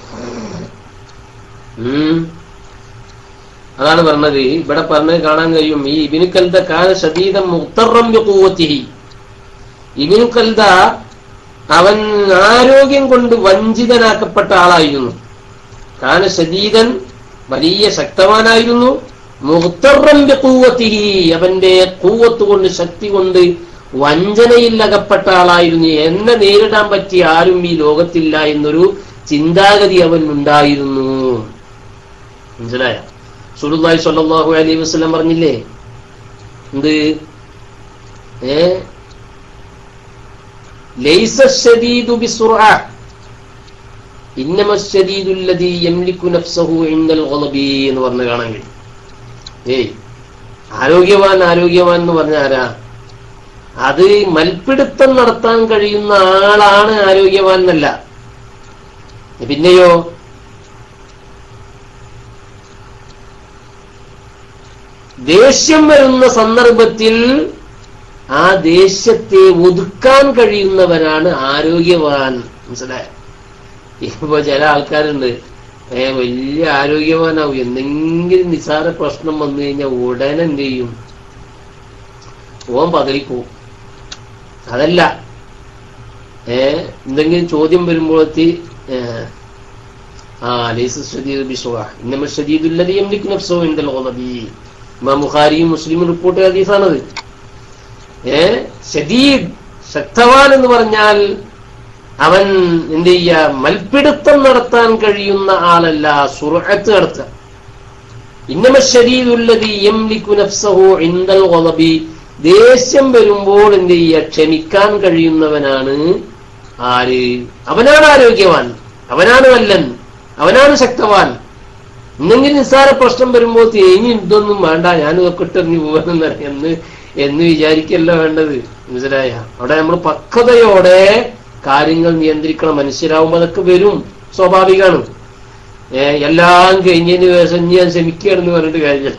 ഉം അതാണ് പറഞ്ഞത് ഇവിടെ പറഞ്ഞത് കാണാൻ കഴിയും ഈ ഇബിനുക്കൽദ കാല ശതീതം മുത്തറം കൂവത്തിഹി ഇബിനുക്കൽദ അവൻ ആരോഗ്യം കൊണ്ട് വഞ്ചിതനാക്കപ്പെട്ട ആളായിരുന്നു കാന ശതീതൻ വലിയ ശക്തവാനായിരുന്നു മുഹത്തറം കൂവത്തിഹി അവന്റെ കൂവത്ത് കൊണ്ട് ശക്തി കൊണ്ട് വഞ്ചനയിൽ അകപ്പെട്ട ആളായിരുന്നു എന്നെ നേരിടാൻ പറ്റിയ ആരും ഈ ലോകത്തില്ല എന്നൊരു ചിന്താഗതി അവൻ ഉണ്ടായിരുന്നു മനസ്സിലായ സുലുല്ലായി സല്ലാഹു അലൈഹി വസ്ലം പറഞ്ഞില്ലേ എന്ത് ഏ ലൈസീദു ബിസുർഅ ഇന്നമശദീദുല്ലദീ യംലിക്കു നഫ്സഹു ഇൻദൽ ഗളബി എന്ന് പറഞ്ഞു കാണാൻ കഴിയും ഏയ് ആരോഗ്യവാൻ ആരോഗ്യവാൻ എന്ന് പറഞ്ഞ ആരാ അത് മൽപ്പിടുത്തം നടത്താൻ കഴിയുന്ന ആളാണ് ആരോഗ്യവാൻ എന്നല്ല പിന്നെയോ ദേഷ്യം വരുന്ന സന്ദർഭത്തിൽ ആ ദേഷ്യത്തെ ഒതുക്കാൻ കഴിയുന്നവനാണ് ആരോഗ്യവാൻ മനസ്സിലായ ഇപ്പൊ ചില ആൾക്കാരുണ്ട് ഏ വലിയ ആരോഗ്യവാനാവും എന്തെങ്കിലും നിസാര പ്രശ്നം വന്നു കഴിഞ്ഞാൽ ഉടനെ എന്ത് ചെയ്യും ഓൻ പതറിപ്പോവും അതല്ല ഏ എന്തെങ്കിലും ചോദ്യം വരുമ്പോഴത്തി ആ ലൈസ ഷദീദ് ബിസ്വാ ഇന്നമ ഷദീദുല്ലദി യംലികു നഫ്സഹു ഇൻദൽ ഗളബി ഇമാം ബുഖാരിയും മുസ്ലിമും റിപ്പോർട്ട് ചെയ്ത ഹദീസാണത് ഏ ഷദീദ് ശക്തവാൻ എന്ന് പറഞ്ഞാൽ അവൻ എന്ത് ചെയ്യ മൽപ്പിടുത്തം നടത്താൻ കഴിയുന്ന ആളല്ല സുറഹത്ത് നടത്തുക ഇന്നമ ഷരീദുല്ലതി യംലികു നഫ്സഹു ഇൻദൽ ഗളബി ദേഷ്യം വരുമ്പോൾ എന്ത് ചെയ്യുക ക്ഷമിക്കാൻ കഴിയുന്നവനാണ് ആര് അവനാണ് ആരോഗ്യവാൻ അവനാണ് വല്ലൻ അവനാണ് ശക്തവാൻ എന്തെങ്കിലും നിസ്സാര പ്രശ്നം വരുമ്പോൾ തേങ്ങി ഇതൊന്നും വേണ്ട ഞാൻ ഇതൊക്കെ ഇട്ടെറിഞ്ഞു പോകാനെന്ന് എന്ന് എന്ന് വിചാരിക്കല്ല വേണ്ടത് മനസ്സിലായ അവിടെ നമ്മൾ പക്വതയോടെ കാര്യങ്ങൾ നിയന്ത്രിക്കണം മനുഷ്യരാകുമ്പോൾ അതൊക്കെ വരും സ്വാഭാവികമാണ് ഏ എല്ലാം കഴിഞ്ഞതിന് ശേഷം ഞാൻ ക്ഷമിക്കുകയാണെന്ന് പറഞ്ഞിട്ട് കാര്യമില്ല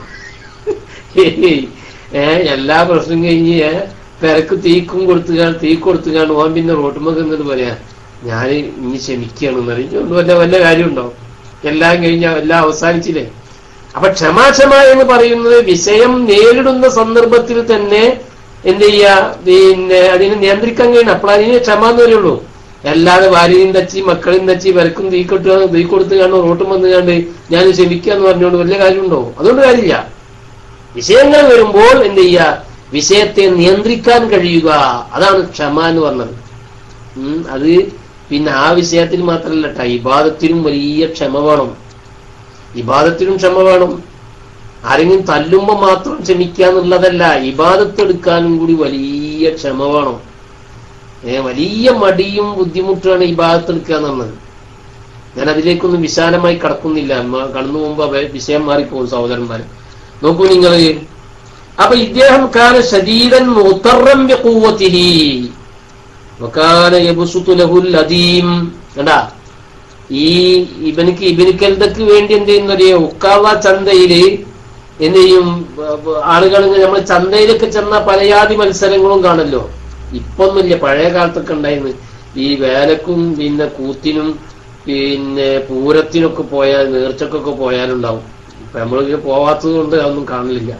ഏ എല്ലാ പ്രശ്നം കഴിഞ്ഞ് ഏ, പെരക്ക് തീക്കും കൊടുത്തുകാണ് തീ കൊടുത്തുകാണ് ഓൻ പിന്നെ റോട്ടുമ്പോ എന്നിട്ട് പറയാ ഞാൻ ഇനി ക്ഷമിക്കുകയാണെന്ന് പറയും വല്ല വല്ല കാര്യമുണ്ടോ എല്ലാം കഴിഞ്ഞ എല്ലാം അവസാനിച്ചില്ലേ അപ്പൊ ക്ഷമാക്ഷമ എന്ന് പറയുന്നത് വിഷയം നേരിടുന്ന സന്ദർഭത്തിൽ തന്നെ എന്ത് ചെയ്യാ പിന്നെ അതിനെ നിയന്ത്രിക്കാൻ കഴിയണം അപ്പോൾ അതിന് ക്ഷമ എന്ന് പറയുള്ളൂ അല്ലാതെ ഭാര്യയും തച്ചി മക്കളെയും തച്ചി വരക്കും തീ കൊട്ടുക തീ കൊടുത്ത് കാണോ റോട്ടും വന്ന് കണ്ട് ഞാൻ ക്ഷമിക്കുക എന്ന് പറഞ്ഞുകൊണ്ട് വലിയ കാര്യമുണ്ടോ അതുകൊണ്ട് കാര്യമില്ല വിഷയങ്ങൾ വരുമ്പോൾ എന്ത് ചെയ്യുക വിഷയത്തെ നിയന്ത്രിക്കാൻ കഴിയുക അതാണ് ക്ഷമ എന്ന് പറഞ്ഞത് ഉം, അത് പിന്നെ ആ വിഷയത്തിൽ മാത്രമല്ല ട്ടോ, ഇബാദത്തിനും വലിയ ക്ഷമ വേണം ഇബാദത്തിനും ക്ഷമ വേണം ആരെങ്കിലും തല്ലുമ്പോ മാത്രം ക്ഷമിക്കുക എന്നുള്ളതല്ല ഇബാദത്ത് എടുക്കാനും കൂടി വലിയ ക്ഷമ വേണം ഏ വലിയ മടിയും ബുദ്ധിമുട്ടാണ് ഇബാദത്ത് എടുക്കുക എന്നുള്ളത് ഞാൻ അതിലേക്കൊന്നും വിശാലമായി കടക്കുന്നില്ല മ- കടന്നു പോകുമ്പോ അവ- വിഷയം മാറിപ്പോകും സഹോദരന്മാര് നോക്കൂ നിങ്ങൾ അപ്പൊ ഇദ്ദേഹം കാന ശരീരൻ മുത്തറം ബിഖുവ്വതിഹി വകാന യബ്സുതു ലഹുൽ അദീം കണ്ടാ ഈ ഇവനിക്ക് ഇബിനിക്കൽതക്ക് വേണ്ടി എന്ത് ചെയ്യുന്നറിയോ ഉക്കാവ ചന്തയില് എന്ത് ചെയ്യും ആളുകൾ നമ്മൾ ചന്തയിലൊക്കെ ചെന്ന പലയാതി മത്സരങ്ങളും കാണല്ലോ ഇപ്പൊന്നുമില്ല പഴയ കാലത്തൊക്കെ ഉണ്ടായിരുന്നു ഈ വേലക്കും പിന്നെ കൂത്തിനും പിന്നെ പൂരത്തിനൊക്കെ പോയാൽ നേർച്ചക്കൊക്കെ പോയാലുണ്ടാവും ഇപ്പൊ നമ്മളൊക്കെ പോവാത്തത് കൊണ്ട് അതൊന്നും കാണലില്ല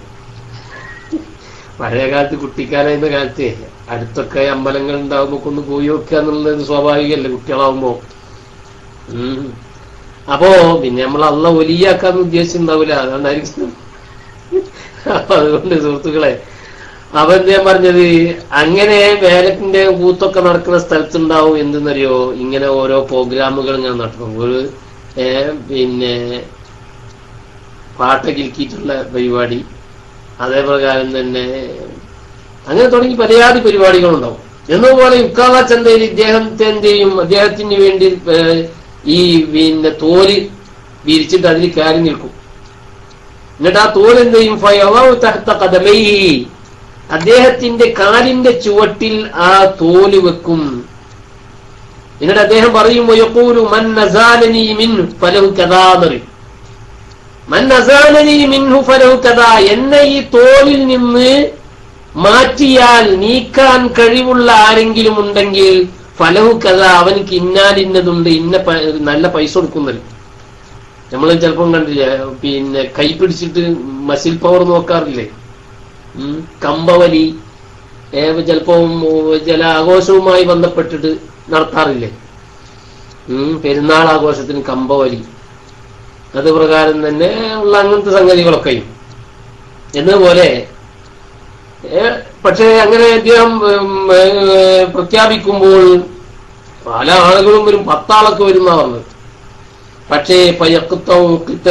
പഴയ കാലത്ത് കുട്ടിക്കാലായിരുന്ന കാലത്തെ അടുത്തൊക്കെ അമ്പലങ്ങൾ ഉണ്ടാവുമ്പോ ഒന്ന് പോയി നോക്കുക എന്നുള്ളത് സ്വാഭാവികമല്ലേ കുട്ടികളാവുമ്പോ ഉം. അപ്പോ പിന്നെ നമ്മൾ അള്ള ഒലിയാക്കാന്ന് ഉദ്ദേശിച്ചിട്ടുണ്ടാവില്ല അതുകൊണ്ടായിരിക്കും അപ്പൊ അതുകൊണ്ട് സുഹൃത്തുക്കളെ അപ്പൊ എന്താ ഞാൻ പറഞ്ഞത് അങ്ങനെ വേലത്തിന്റെ കൂത്തൊക്കെ നടക്കുന്ന സ്ഥലത്തുണ്ടാവും എന്തെന്നറിയോ ഇങ്ങനെ ഓരോ പ്രോഗ്രാമുകൾ ഇങ്ങനെ നടത്തും ഒരു ഏ, പിന്നെ പാട്ട് കിൽക്കിയിട്ടുള്ള പരിപാടി അതേപ്രകാരം തന്നെ അങ്ങനെ തുടങ്ങി പലയാതി പരിപാടികളുണ്ടാവും എന്നതുപോലെ ഉക്കാവ ചന്തയിൽ ഇദ്ദേഹത്തെ എന്ത് ചെയ്യും അദ്ദേഹത്തിന് വേണ്ടി ഏ, ഈ പിന്നെ തോല് വിരിച്ചിട്ട് അതിൽ കയറി നിൽക്കും എന്നിട്ട് ആ തോൽ എന്ത് ചെയ്യും ഫയളഉ തഹ്ത ഖദമൈഹി. അദ്ദേഹത്തിന്റെ കാലിന്റെ ചുവട്ടിൽ ആ തോല് വെക്കും എന്നിട്ട് അദ്ദേഹം പറയും വയഖൂലു മൻ നസാലനി മിൻഹു ഫലഹു കദാ എന്ന് പറയും മൻ നസാലനി മിൻഹു ഫലഹു കദാ എന്നെ ഈ തോലിൽ നിന്ന് മാറ്റിയാൽ നീക്കാൻ കഴിവുള്ള ആരെങ്കിലും ഉണ്ടെങ്കിൽ ഫലഹു കഥ അവനക്ക് ഇന്നാലിന്നതുണ്ട് ഇന്ന പ- നല്ല പൈസ കൊടുക്കുന്നത് നമ്മൾ ചിലപ്പം കണ്ടില്ലേ പിന്നെ കൈ പിടിച്ചിട്ട് മസിൽ പവർ നോക്കാറില്ലേ ഉം, കമ്പവലി ഏ, ചിലപ്പം ചില ആഘോഷവുമായി ബന്ധപ്പെട്ടിട്ട് നടത്താറില്ലേ ഉം, പെരുന്നാൾ ആഘോഷത്തിന് കമ്പവലി അത് പ്രകാരം തന്നെ ഉള്ള അങ്ങനത്തെ സംഗതികളൊക്കെയും എന്നതുപോലെ ഏ, പക്ഷേ അങ്ങനെ അദ്ദേഹം ഉം, ഏ, പ്രഖ്യാപിക്കുമ്പോൾ പല ആളുകളും വരും പത്താളൊക്കെ വരുന്ന പറഞ്ഞത് പക്ഷേ പയക്കുത്തവും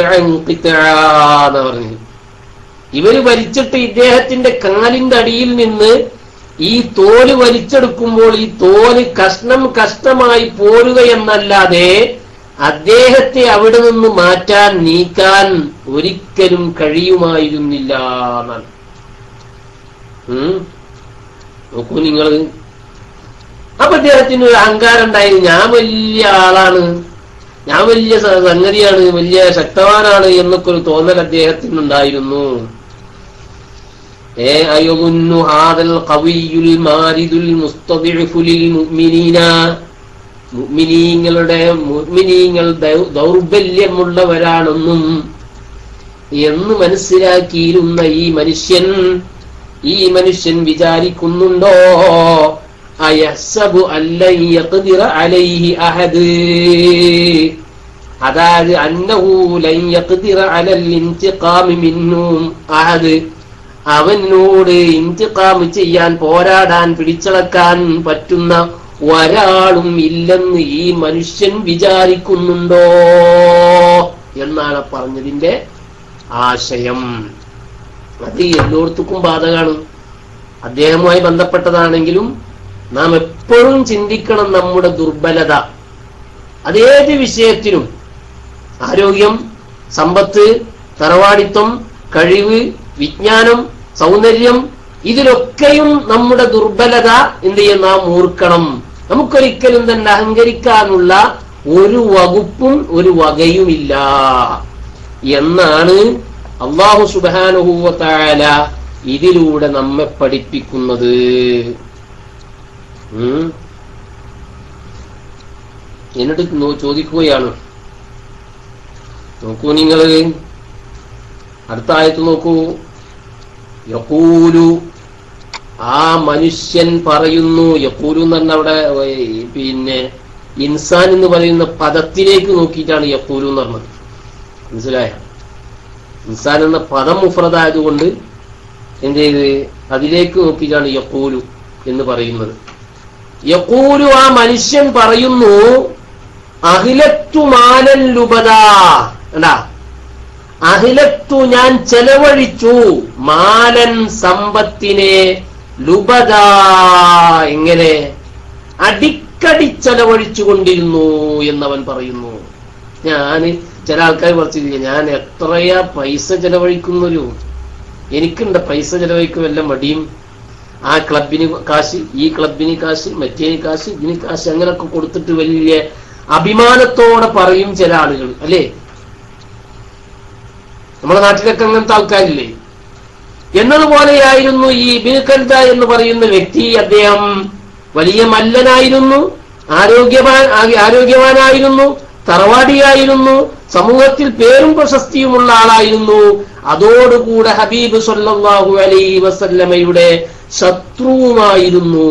എന്ന് പറഞ്ഞു ഇവര് വലിച്ചിട്ട് ഇദ്ദേഹത്തിന്റെ കാലിന്റെ അടിയിൽ നിന്ന് ഈ തോല് വലിച്ചെടുക്കുമ്പോൾ ഈ തോല് കഷ്ണം കഷ്ണമായി പോരുക എന്നല്ലാതെ അദ്ദേഹത്തെ അവിടെ നിന്ന് മാറ്റാൻ നീക്കാൻ ഒരിക്കലും കഴിയുമായിരുന്നില്ല എന്നാണ് ഉം. നോക്കൂ നിങ്ങൾ അപ്പൊ അദ്ദേഹത്തിന് ഒരു അഹങ്കാരം ഉണ്ടായിരുന്നു ഞാൻ വലിയ ആളാണ് ഞാൻ വലിയ സ- സംഗതിയാണ് വലിയ ശക്തവാനാണ് എന്നൊക്കെ ഒരു തോന്നൽ അദ്ദേഹത്തിനുണ്ടായിരുന്നു ഏ അയൊന്നു ഹാദൽ ഖവിയുൽ മാരിദുൽ മുസ്തദിഉഫു ലിൽ മുഅ്മിനീന മുഅ്മിനീങ്ങളുടെ മുഅ്മിനീങ്ങൾ ദൗ- ദൗർബല്യമുള്ളവരാണെന്നും എന്ന് മനസ്സിലാക്കിയിരുന്ന ഈ മനുഷ്യൻ ഈ മനുഷ്യൻ വിചാരിക്കുന്നുണ്ടോ അയഹ്സബു അല്ലൻ യഖ്ദിറ അലൈഹി അഹദ് അതായത് അന്നഹു ലൻ യഖ്ദിറ അലൽ ഇൻതിഖാമി മിന്നും അഹദ് അവനോട് ഇന്തിഖാം ചെയ്യാൻ പോരാടാൻ പിടിച്ചടക്കാൻ പറ്റുന്ന ഒരാളും ഇല്ലെന്ന് ഈ മനുഷ്യൻ വിചാരിക്കുന്നുണ്ടോ എന്നാണ് പറഞ്ഞതിന്റെ ആശയം അത് എല്ലായിടത്തും ബാധകമാണ് അദ്ദേഹവുമായി ബന്ധപ്പെട്ടതാണെങ്കിലും നാം എപ്പോഴും ചിന്തിക്കണം നമ്മുടെ ദുർബലത അതേത് വിഷയത്തിലും ആരോഗ്യം സമ്പത്ത് തറവാടിത്വം കഴിവ് വിജ്ഞാനം സൗന്ദര്യം ഇതിലൊക്കെയും നമ്മുടെ ദുർബലത എന്ത് ചെയ്യും നാം ഓർക്കണം നമുക്കൊരിക്കലും തന്നെ അഹങ്കരിക്കാനുള്ള ഒരു വകുപ്പും ഒരു വകയുമില്ല എന്നാണ് അള്ളാഹു സുബാനുഭൂവത്തായ ഇതിലൂടെ നമ്മെ പഠിപ്പിക്കുന്നത് ഉം. എന്നിട്ട് നോ- ചോദിക്കുകയാണ് നോക്കൂ നിങ്ങള് അടുത്ത ആയത്ത് നോക്കൂ യക്കൂലു ആ മനുഷ്യൻ പറയുന്നു യക്കൂലു എന്ന് പറഞ്ഞ അവിടെ ഏ, പിന്നെ ഇൻസാൻ എന്ന് പറയുന്ന പദത്തിലേക്ക് നോക്കിയിട്ടാണ് യക്കൂലു എന്ന് പറഞ്ഞത് മനസ്സിലായ ഇൻസാൻ എന്ന പദം മുഫ്രദായതുകൊണ്ട് എന്ത് ചെയ്ത് അതിലേക്ക് നോക്കിയിട്ടാണ് യക്കൂലു എന്ന് പറയുന്നത് യക്കൂലു ആ മനുഷ്യൻ പറയുന്നു അഹിലത്തു മാലൻ ലുബദ കണ്ടാ അഹിലത്തു ഞാൻ ചെലവഴിച്ചു മാലൻ സമ്പത്തിനെ ലുബദ എങ്ങനെ അടിക്കടി ചെലവഴിച്ചു കൊണ്ടിരുന്നു എന്നവൻ പറയുന്നു ഞാൻ ചില ആൾക്കാർ പറഞ്ഞില്ല ഞാൻ എത്രയാ പൈസ ചെലവഴിക്കുന്നൊരു എനിക്കുണ്ട് പൈസ ചെലവഴിക്കും വല്ല മടിയും ആ ക്ലബിന് കാശ് ഈ ക്ലബിന് കാശ് മറ്റേ കാശ് ഇതിന് കാശ് അങ്ങനൊക്കെ കൊടുത്തിട്ട് വലിയ അഭിമാനത്തോടെ പറയും ചില ആളുകൾ അല്ലേ നമ്മുടെ നാട്ടിലൊക്കെ അങ്ങനത്തെ ആൾക്കാരില്ലേ എന്നതുപോലെയായിരുന്നു ഈ ബിൽക്കൽദ എന്ന് പറയുന്ന വ്യക്തി അദ്ദേഹം വലിയ മല്ലനായിരുന്നു ആരോഗ്യവാൻ ആ- ആരോഗ്യവാനായിരുന്നു തറവാടിയായിരുന്നു സമൂഹത്തിൽ പേരും പ്രശസ്തിയുമുള്ള ആളായിരുന്നു അതോടുകൂടെ ഹബീബ് സല്ലല്ലാഹു അലൈഹി വസല്ലമയുടെ ശത്രുവുമായിരുന്നു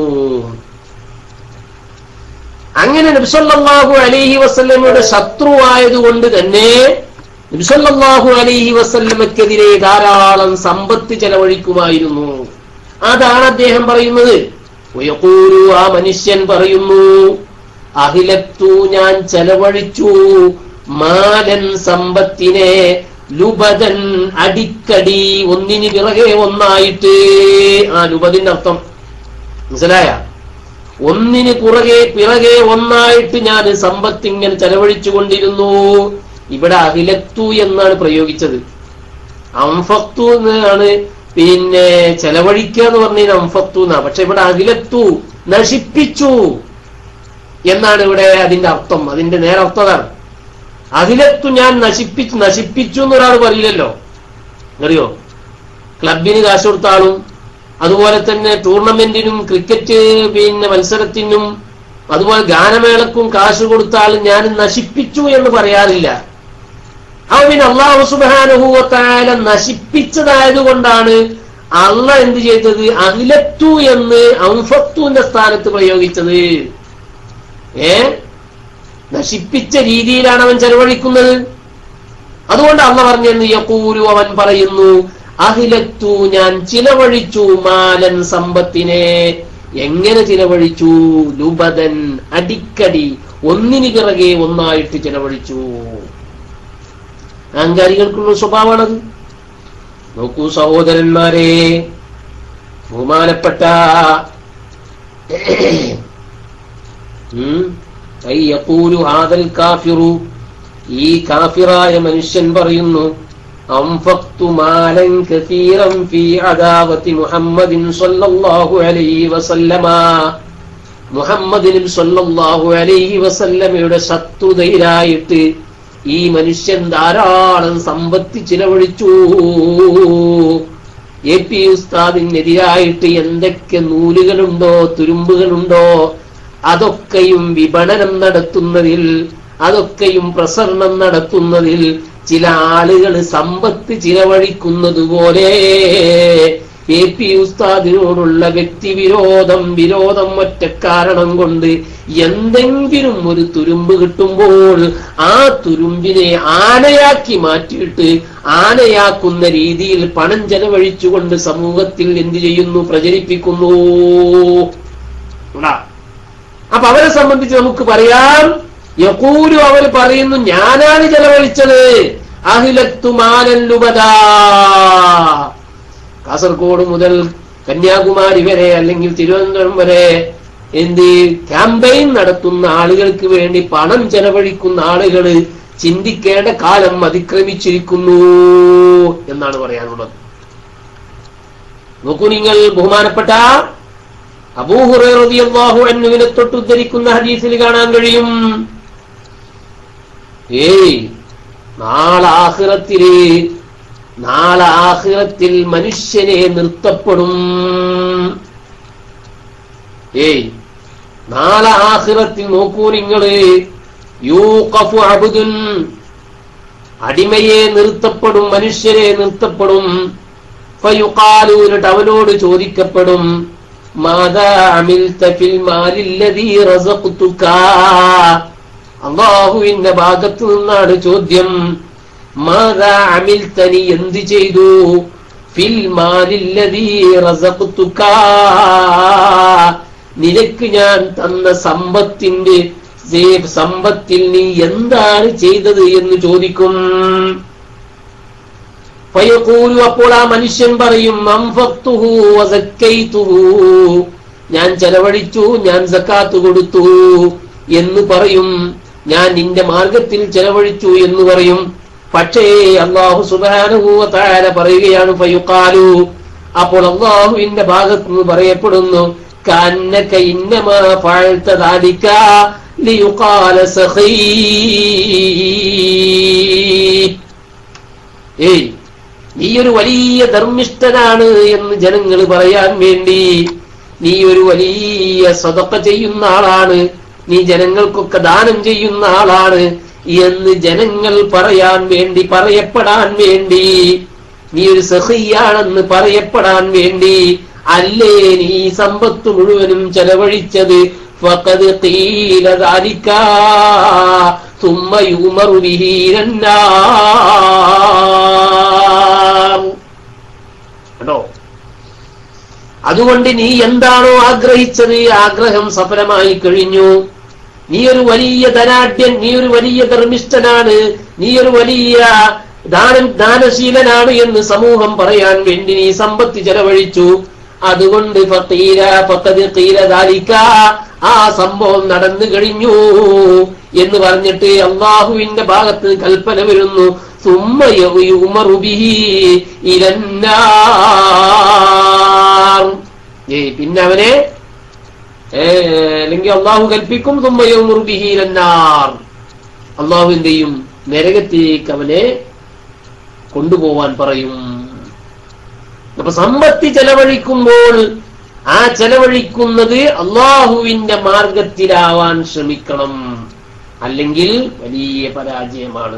അങ്ങനെ നബിസല്ലാഹു അലൈഹി വസല്ലമയുടെ ശത്രുവായതുകൊണ്ട് തന്നെ നബിസല്ലാഹു അലൈഹി വസല്ലമക്കെതിരെ ധാരാളം സമ്പത്ത് ചെലവഴിക്കുമായിരുന്നു അതാണ് അദ്ദേഹം പറയുന്നത് വയഖൂലു ആ മനുഷ്യൻ പറയുന്നു അഹിലത്തു ഞാൻ ചെലവഴിച്ചു മാലൻ സമ്പത്തിനെ ലുബദൻ അടിക്കടി ഒന്നിന് പിറകെ ഒന്നായിട്ട് ആ ലുബദിന്റെ അർത്ഥം മനസ്സിലായ ഒന്നിന് പുറകെ പിറകെ ഒന്നായിട്ട് ഞാൻ സമ്പത്ത് ഇങ്ങനെ ചെലവഴിച്ചു കൊണ്ടിരുന്നു ഇവിടെ അഹിലത്തു എന്നാണ് പ്രയോഗിച്ചത് അംഫത്തു എന്നാണ് പിന്നെ ചെലവഴിക്കുക എന്ന് പറഞ്ഞാൽ അംഫത്തു എന്നാ പക്ഷെ ഇവിടെ അഖിലത്തു നശിപ്പിച്ചു എന്നാണ് ഇവിടെ അതിന്റെ അർത്ഥം അതിന്റെ നേരർത്ഥം അതാണ് അഖിലത്തു ഞാൻ നശിപ്പിച്ചു നശിപ്പിച്ചു എന്നൊരാൾ പറയില്ലല്ലോ അറിയോ ക്ലബിന് കാശ് കൊടുത്ത ആളും അതുപോലെ തന്നെ ടൂർണമെന്റിനും ക്രിക്കറ്റ് പിന്നെ മത്സരത്തിനും അതുപോലെ ഗാനമേളക്കും കാശ് കൊടുത്ത ആൾ ഞാൻ നശിപ്പിച്ചു എന്ന് പറയാറില്ല അവൻ പിന്നെ അള്ളാഹു സുബാനുഭൂവത്തായ നശിപ്പിച്ചതായതുകൊണ്ടാണ് അള്ള എന്ത് ചെയ്തത് അഖിലത്തു എന്ന് അംഫത്തുവിന്റെ സ്ഥാനത്ത് പ്രയോഗിച്ചത് ഏ നശിപ്പിച്ച രീതിയിലാണ് അവൻ ചെലവഴിക്കുന്നത് അതുകൊണ്ട് അള്ള പറഞ്ഞെന്ന് യക്കൂരു അവൻ പറയുന്നു അഹിലത്തു ഞാൻ ചിലവഴിച്ചു മാലൻ സമ്പത്തിനെ എങ്ങനെ ചിലവഴിച്ചു ലുബദൻ അടിക്കടി ഒന്നിന് പിറകെ ഒന്നായിട്ട് ചിലവഴിച്ചു അഹങ്കാരികൾക്കുള്ള സ്വഭാവമാണത് നോക്കൂ സഹോദരന്മാരെ ബഹുമാനപ്പെട്ട ഉം, ഐ യഖൂലു ഹാദൽ കാഫിറു ഈ കാഫിറായ മനുഷ്യൻ പറയുന്നു അംഫക്തു മാലൻ കസീറൻ ഫീ അദാവത്തി മുഹമ്മദിൻ സ്വല്ലല്ലാഹു അലൈഹി വസല്ലമ മുഹമ്മദിനും സ്വല്ലല്ലാഹു അലൈഹി വസല്ലമയുടെ ശത്രുതയിലായിട്ട് ഈ മനുഷ്യൻ ധാരാളം സമ്പത്ത് ചിലവഴിച്ചു എ പി ഉസ്താദിനെതിരായിട്ട് എന്തൊക്കെ നൂലുകളുണ്ടോ തുരുമ്പുകളുണ്ടോ അതൊക്കെയും വിപണനം നടത്തുന്നതിൽ അതൊക്കെയും പ്രസരണം നടത്തുന്നതിൽ ചില ആളുകൾ സമ്പത്ത് ചിലവഴിക്കുന്നത് പോലെ എ പി ഉസ്താദിനോടുള്ള വ്യക്തിവിരോധം വിരോധം ഒറ്റ കാരണം കൊണ്ട് എന്തെങ്കിലും ഒരു തുരുമ്പ് കിട്ടുമ്പോൾ ആ തുരുമ്പിനെ ആനയാക്കി മാറ്റിയിട്ട് ആനയാക്കുന്ന രീതിയിൽ പണം ചെലവഴിച്ചുകൊണ്ട് സമൂഹത്തിൽ എന്ത് ചെയ്യുന്നു പ്രചരിപ്പിക്കുന്നു ഉണ്ടാ. അപ്പൊ അവരെ സംബന്ധിച്ച് നമുക്ക് പറയാം യക്കൂരു അവർ പറയുന്നു ഞാനാണ് ചെലവഴിച്ചത് അഹിലത്തുമാനല്ലുപതാ കാസർഗോഡ് മുതൽ കന്യാകുമാരി വരെ അല്ലെങ്കിൽ തിരുവനന്തപുരം വരെ എന്ത് ക്യാമ്പയിൻ നടത്തുന്ന ആളുകൾക്ക് വേണ്ടി പണം ചെലവഴിക്കുന്ന ആളുകൾ ചിന്തിക്കേണ്ട കാലം അതിക്രമിച്ചിരിക്കുന്നു എന്നാണ് പറയാനുള്ളത് നോക്കൂ നിങ്ങൾ ബഹുമാനപ്പെട്ട അബൂഹുറേറിയാഹു അന്നുവിനെ തൊട്ടുദ്ധരിക്കുന്ന ഹദീസിൽ കാണാൻ കഴിയും ഏയ് നാളാഹിറത്തില് നാളാഹിറത്തിൽ മനുഷ്യനെ നിർത്തപ്പെടും ഏയ് നാളെ ആഹിറത്തിൽ നോക്കൂ നിങ്ങള് യൂഖഫു അബുദുൻ അടിമയെ നിർത്തപ്പെടും മനുഷ്യരെ നിർത്തപ്പെടും ഫയുഖാലു എന്നിട്ട് അവനോട് ചോദിക്കപ്പെടും മാതാ അമിൽത ഫിൽ മാലില്ലദീ റസഖ്തുക അള്ളാഹുവിന്റെ ഭാഗത്തു നിന്നാണ് ചോദ്യം മാതാ അമിൽത നീ എന്ത് ചെയ്തു ഫിൽ മാലില്ലദീ റസഖ്തുക നിനക്ക് ഞാൻ തന്ന സമ്പത്തിന്റെ സേ- സമ്പത്തിൽ നീ എന്താണ് ചെയ്തത് എന്ന് ചോദിക്കും ഫയഖൂലു അപ്പോൾ ആ മനുഷ്യൻ പറയും അംഫഖ്തുഹു വസക്കൈതുഹു ഞാൻ ചെലവഴിച്ചു ഞാൻ സക്കാത്ത് കൊടുത്തു എന്ന് പറയും ഞാൻ നിന്റെ മാർഗത്തിൽ ചെലവഴിച്ചു എന്ന് പറയും പക്ഷേ അള്ളാഹു സുബ്ഹാനഹു വ തആല പറയുകയാണ് ഫയുഖാലു അപ്പോൾ അള്ളാഹുവിന്റെ ഭാഗത്ത് നിന്ന് പറയപ്പെടുന്നു കന്നക ഇന്നമാ ഫഅൽത ദാലിക ലിയുഖാല സഖീ ഏയ് നീ ഒരു വലിയ ധർമ്മിഷ്ഠനാണ് എന്ന് ജനങ്ങൾ പറയാൻ വേണ്ടി നീ ഒരു വലിയ സതക്ക ചെയ്യുന്ന ആളാണ് നീ ജനങ്ങൾക്കൊക്കെ ദാനം ചെയ്യുന്ന ആളാണ് എന്ന് ജനങ്ങൾ പറയാൻ വേണ്ടി പറയപ്പെടാൻ വേണ്ടി നീ ഒരു സഹിയാണെന്ന് പറയപ്പെടാൻ വേണ്ടി അല്ലേ നീ ഈ സമ്പത്ത് മുഴുവനും ചെലവഴിച്ചത് ഫഖദ് ഖീല ذلك ثم يؤمر به إلى النار കേട്ടോ അതുകൊണ്ട് നീ എന്താണോ ആഗ്രഹിച്ചത് ആഗ്രഹം സഫലമായി കഴിഞ്ഞു നീ ഒരു വലിയ ധനാഢ്യൻ നീ ഒരു വലിയ ധർമ്മിഷ്ഠനാണ് നീ ഒരു വലിയ ദാനം ദാനശീലനാണ് എന്ന് സമൂഹം പറയാൻ വേണ്ടി നീ സമ്പത്ത് ചെലവഴിച്ചു അതുകൊണ്ട് ഫഖീല ഫഖദ് ഖീല ദാലിക ആ സംഭവം നടന്നു കഴിഞ്ഞു എന്ന് പറഞ്ഞിട്ട് അള്ളാഹുവിന്റെ ഭാഗത്ത് കൽപ്പന വരുന്നു സുമ്മ യുമറു ബിഹി ഇലന്നാർ ഏയ് പിന്നെ അവനെ ഏ, അല്ലെങ്കിൽ അള്ളാഹു കൽപ്പിക്കും സുമ്മ യുമറു ബിഹി ഇലന്നാർ അള്ളാഹു എന്ത് ചെയ്യും നരകത്തിലേക്ക് അവനെ കൊണ്ടുപോവാൻ പറയും അപ്പൊ സമ്പത്തി ചെലവഴിക്കുമ്പോൾ ആ ചെലവഴിക്കുന്നത് അള്ളാഹുവിന്റെ മാർഗത്തിലാവാൻ ശ്രമിക്കണം അല്ലെങ്കിൽ വലിയ പരാജയമാണ്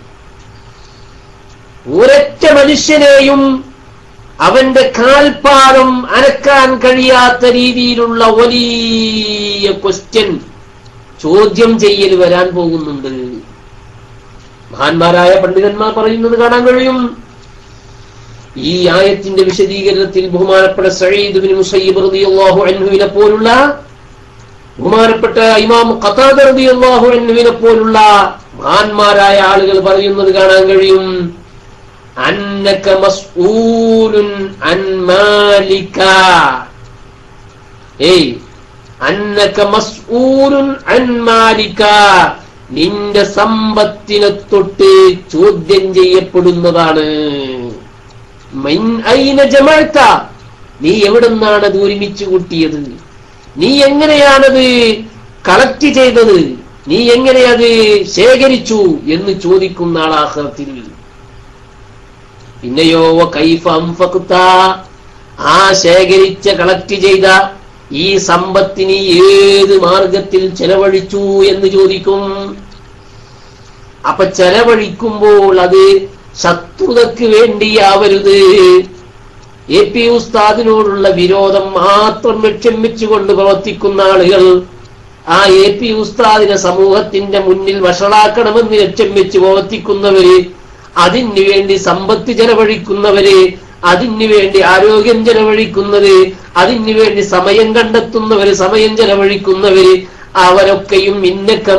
ഒരൊറ്റ മനുഷ്യനെയും അവന്റെ കാൽപ്പാദം അനക്കാൻ കഴിയാത്ത രീതിയിലുള്ള വലിയ ക്വസ്റ്റ്യൻ ചോദ്യം ചെയ്യൽ വരാൻ പോകുന്നുണ്ട് മഹാന്മാരായ പണ്ഡിതന്മാർ പറയുന്നത് കാണാൻ കഴിയും ഈ ആയത്തിന്റെ വിശദീകരണത്തിൽ ബഹുമാനപ്പെട്ട സഈദ് ബിൻ മുസയ്യിബ് റളിയല്ലാഹു അൻഹുവിനെ പോലുള്ള ബഹുമാനപ്പെട്ട ഇമാം ഖതാദ റളിയല്ലാഹു അൻഹുവിനെ പോലുള്ള മഹാന്മാരായ ആളുകൾ പറയുന്നത് കാണാൻ കഴിയും അന്നക മസ്ഊലുൻ അൻ മാലിക ഏയ് അന്നക മസ്ഊലുൻ അൻ മാലിക നിന്റെ സമ്പത്തിനെ തൊട്ട് ചോദ്യം ചെയ്യപ്പെടുന്നതാണ് മൈൻ ഐന ജമഅത നീ എവിടുന്നാണ് അത് ഒരുമിച്ച് കൂട്ടിയത് നീ എങ്ങനെയാണത് കളക്ട് ചെയ്തത് നീ എങ്ങനെ അത് ശേഖരിച്ചു എന്ന് ചോദിക്കുന്ന ആളാഹത്തിൽ പിന്നെയോ വ കൈഫ അൻഫഖ്ത ആ ശേഖരിച്ച കളക്ട് ചെയ്ത ഈ സമ്പത്തിനി ഏത് മാർഗത്തിൽ ചെലവഴിച്ചു എന്ന് ചോദിക്കും അപ്പൊ ചെലവഴിക്കുമ്പോൾ അത് ശത്രുതയ്ക്ക് വേണ്ടിയാവരുത് എ പി ഉസ്താദിനോടുള്ള വിരോധം മാത്രം ലക്ഷ്യം വെച്ചുകൊണ്ട് പ്രവർത്തിക്കുന്ന ആളുകൾ ആ എ പി ഉസ്താദിനെ സമൂഹത്തിന്റെ മുന്നിൽ വഷളാക്കണമെന്ന് ലക്ഷ്യം വെച്ച് പ്രവർത്തിക്കുന്നവര് അതിനു വേണ്ടി സമ്പത്ത് ചെലവഴിക്കുന്നവര് അതിനു വേണ്ടി ആരോഗ്യം ചെലവഴിക്കുന്നത് അതിനു വേണ്ടി സമയം കണ്ടെത്തുന്നവര് സമയം ചെലവഴിക്കുന്നവര് അവരൊക്കെയും ഇന്നക്ക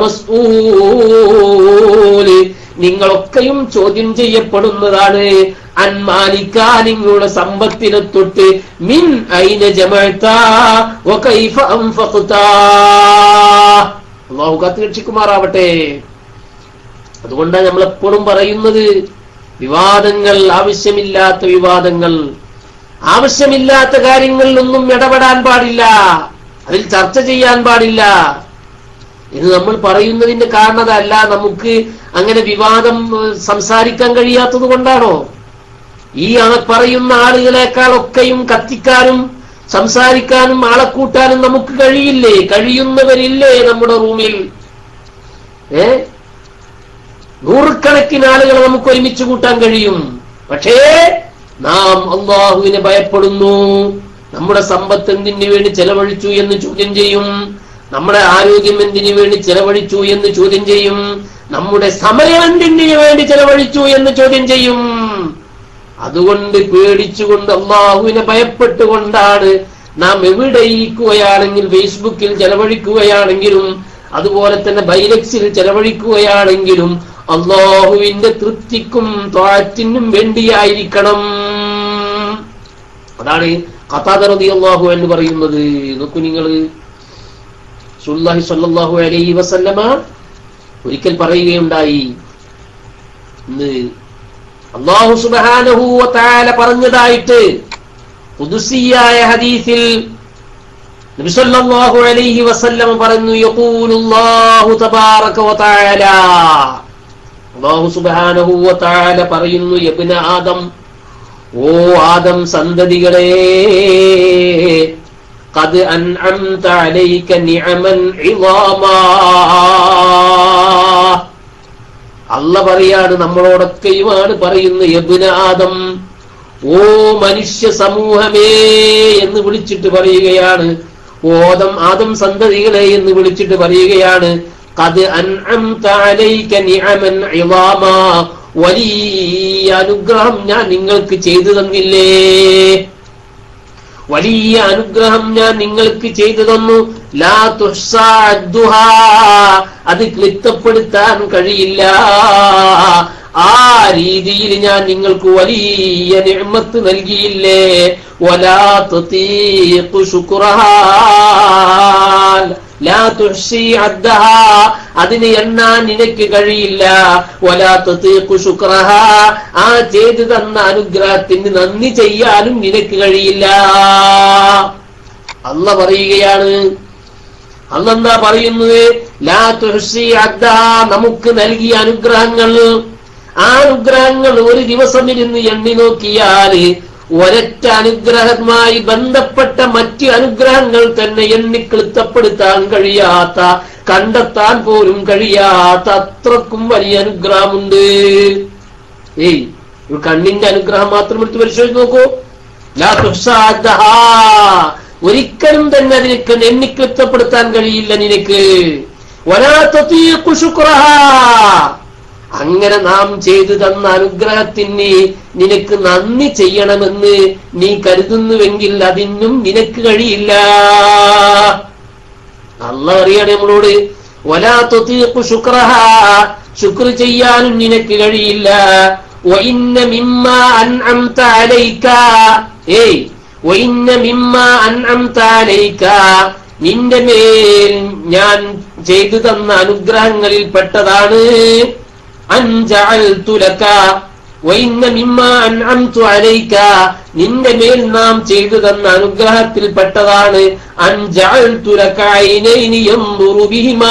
മസ്ഊല് നിങ്ങളൊക്കെയും ചോദ്യം ചെയ്യപ്പെടുന്നതാണ് അൻമാലിക്ക നിങ്ങളുടെ സമ്പത്തിനെ തൊട്ട് മിൻ ഐന ജമഅത വകൈഫ അൻഫഖത അല്ലാഹു കാത്തു രക്ഷിക്കുമാറാവട്ടെ അതുകൊണ്ടാണ് നമ്മൾ എപ്പോഴും പറയുന്നത് വിവാദങ്ങൾ ആവശ്യമില്ലാത്ത വിവാദങ്ങൾ ആവശ്യമില്ലാത്ത കാര്യങ്ങളിലൊന്നും ഇടപെടാൻ പാടില്ല അതിൽ ചർച്ച ചെയ്യാൻ പാടില്ല ഇത് നമ്മൾ പറയുന്നതിന്റെ കാരണതല്ല നമുക്ക് അങ്ങനെ വിവാദം ഏഹ്, സംസാരിക്കാൻ കഴിയാത്തത് കൊണ്ടാണോ ഈ ആ പറയുന്ന ആളുകളെക്കാളൊക്കെയും കത്തിക്കാനും സംസാരിക്കാനും ആളെ കൂട്ടാനും നമുക്ക് കഴിയില്ലേ കഴിയുന്നവരില്ലേ നമ്മുടെ റൂമിൽ ഏ നൂറുകണക്കിന് ആളുകളെ നമുക്ക് ഒരുമിച്ച് കൂട്ടാൻ കഴിയും പക്ഷേ നാം അള്ളാഹുവിനെ ഭയപ്പെടുന്നു നമ്മുടെ സമ്പത്ത് എന്തിനു വേണ്ടി ചെലവഴിച്ചു എന്ന് ചോദ്യം ചെയ്യും നമ്മുടെ ആരോഗ്യം എന്തിനു വേണ്ടി ചെലവഴിച്ചു എന്ന് ചോദ്യം ചെയ്യും നമ്മുടെ സമയം എന്തിനു വേണ്ടി ചെലവഴിച്ചു എന്ന് ചോദ്യം ചെയ്യും അതുകൊണ്ട് പേടിച്ചുകൊണ്ട് അള്ളാഹുവിനെ ഭയപ്പെട്ടുകൊണ്ടാണ് നാം എവിടെ ഇരിക്കുകയാണെങ്കിൽ ഫേസ്ബുക്കിൽ ചെലവഴിക്കുകയാണെങ്കിലും അതുപോലെ തന്നെ ബൈലക്സിൽ ചെലവഴിക്കുകയാണെങ്കിലും അള്ളാഹുവിന്റെ തൃപ്തിക്കും ത്വാറ്റിനും വേണ്ടിയായിരിക്കണം അതാണ് കഥാതറതി അള്ളാഹു എന്ന് പറയുന്നത് നോക്കൂ നിങ്ങള് സുല്ലാഹി സല്ലല്ലാഹു അലൈഹി വസല്ലമ ഒരിക്കൽ പറയുകയുണ്ടായി ഇന്ന് അള്ളാഹു സുബ്ഹാനഹു വ തആല പറഞ്ഞതായിട്ട് ഖുദ്സിയായ ഹദീസിൽ നബി സല്ലല്ലാഹു അലൈഹി വസല്ലമ പറഞ്ഞു യഖൂലുല്ലാഹു തബാറക വ തആല അള്ളാഹു സുബ്ഹാനഹു വ തആല പറയുന്നു യബ്ന ആദം ഓ ആദം സന്തതികളെ قد أنعمت عليك نعما عظاما അല്ല പറയാണ് നമ്മളോടൊക്കെയുമാണ് പറയുന്ന യബുന ആദം ഓ മനുഷ്യ സമൂഹമേ എന്ന് വിളിച്ചിട്ട് പറയുകയാണ് ഓദം ആദം സന്തതികളെ എന്ന് വിളിച്ചിട്ട് പറയുകയാണ് കത് അൻഅംത അലൈക നിഅമൻ ഇളാമാ വലിയ അനുഗ്രഹം ഞാൻ നിങ്ങൾക്ക് ചെയ്തു തന്നില്ലേ വലിയ അനുഗ്രഹം ഞാൻ നിങ്ങൾക്ക് ചെയ്തു തന്നു ലാ തുഹ്സാ അദ്ദുഹാ. അത് ക്ലിപ്തപ്പെടുത്താൻ കഴിയില്ല ആ രീതിയിൽ ഞാൻ നിങ്ങൾക്ക് വലിയ നിഅമത്ത് നൽകിയില്ലേ വലാ തതീഖു ശുക്രഹാ ലാ തുഹ്സി അദ്ദഹാ. അതിന് എണ്ണാൻ നിനക്ക് കഴിയില്ല വലാ തതീഖു ശുക്രഹാ. ആ ചെയ്തു തന്ന അനുഗ്രഹത്തിന് നന്ദി ചെയ്യാനും നിനക്ക് കഴിയില്ല അല്ല പറയുകയാണ് അന്നെന്താ പറയുന്നത് ലാ തുഹ്സി അദ്ദഹാ. നമുക്ക് നൽകിയ അനുഗ്രഹങ്ങൾ ആ അനുഗ്രഹങ്ങൾ ഒരു ദിവസം ഇരുന്ന് എണ്ണി നോക്കിയാല് ഒരൊറ്റ അനുഗ്രഹവുമായി ബന്ധപ്പെട്ട മറ്റ് അനുഗ്രഹങ്ങൾ തന്നെ എണ്ണിക്ലിത്തപ്പെടുത്താൻ കഴിയാത്ത കണ്ടെത്താൻ പോലും കഴിയാത്ത അത്രക്കും വലിയ അനുഗ്രഹമുണ്ട് ഏയ് ഒരു കണ്ണിന്റെ അനുഗ്രഹം മാത്രം എടുത്ത് പരിശോധിച്ച് നോക്കൂ ലാ തുഹ്സാദ്ദഹാ. ഒരിക്കലും തന്നെ അതിനൊക്കെ എണ്ണിക്ലിത്തപ്പെടുത്താൻ കഴിയില്ല നിനക്ക് വലാ തതീഖു ശുക്രഹാ. അങ്ങനെ നാം ചെയ്തു തന്ന അനുഗ്രഹത്തിന് നിനക്ക് നന്ദി ചെയ്യണമെന്ന് നീ കരുതുന്നുവെങ്കിൽ അതിനും നിനക്ക് കഴിയില്ല അല്ല അറിയാണ് നമ്മളോട് വലാ തൊത്തീഖു ശുക്രഹ ശുക്ർ ചെയ്യാനും നിനക്ക് കഴിയില്ല وإن مما أنعمت عليك ഏയ് وإن مما أنعمت عليك നിന്റെ മേൽ ഞാൻ ചെയ്തു തന്ന അനുഗ്രഹങ്ങളിൽ പെട്ടതാണ് അൻജഅൽതുലക വഇന്ന മിമ്മ അൻഅംതു അലൈക നിന്റെ മേൽ നാം ചെയ്തു തന്ന അനുഗ്രഹത്തിൽ പെട്ടതാണ് അൻജഅൽതുലക ഐനൈനി യൻദുറു ബിഹിമാ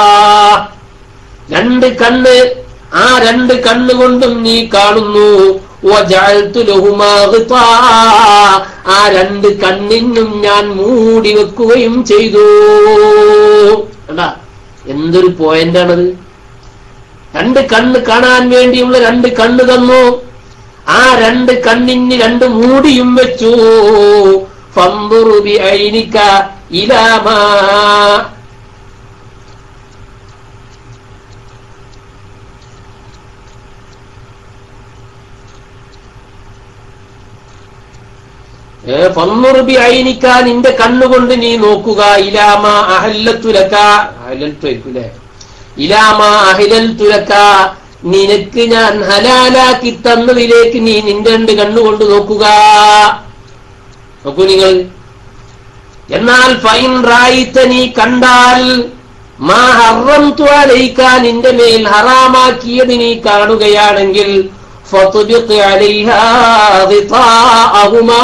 രണ്ട് കണ്ണ് ആ രണ്ട് കണ്ണുകൊണ്ടും നീ കാണുന്നു വജഅൽതു ലഹുമാ ഗിതാ. ആ രണ്ട് കണ്ണിനും ഞാൻ മൂടി വെക്കുകയും ചെയ്തു കണ്ടാ എന്തൊരു പോയിന്റാണത് രണ്ട് കണ്ണ് കാണാൻ വേണ്ടിയുള്ള രണ്ട് കണ്ണ് തന്നു ആ രണ്ട് കണ്ണിന് രണ്ട് മൂടിയും വെച്ചു ഫന്ദുറു ബിഐനിക ഇലാമാ ഏ, ഫന്ദുർ ബിഐനിക നിന്റെ കണ്ണുകൊണ്ട് നീ നോക്കുക ഇലാമ അഹല്ലത്തുലക അഹലത്തുലേ ഇലാമ അഹിലത്തുലക നിനക്ക് ഞാൻ ഹലാലാക്കി തന്നതിലേക്ക് നീ നിന്റെ രണ്ട് കണ്ണുകൊണ്ട് നോക്കുക നോക്കൂ നിങ്ങൾ എന്നാൽ ഫൈൻ റായിത്ത നീ കണ്ടാൽ മാ ഹറംതു അലൈക നിന്റെ മേൽ ഹറാമാക്കിയത് നീ കാണുകയാണെങ്കിൽ ഫതുബിഖ് അലൈഹാ ഗിതാഅഹുമാ.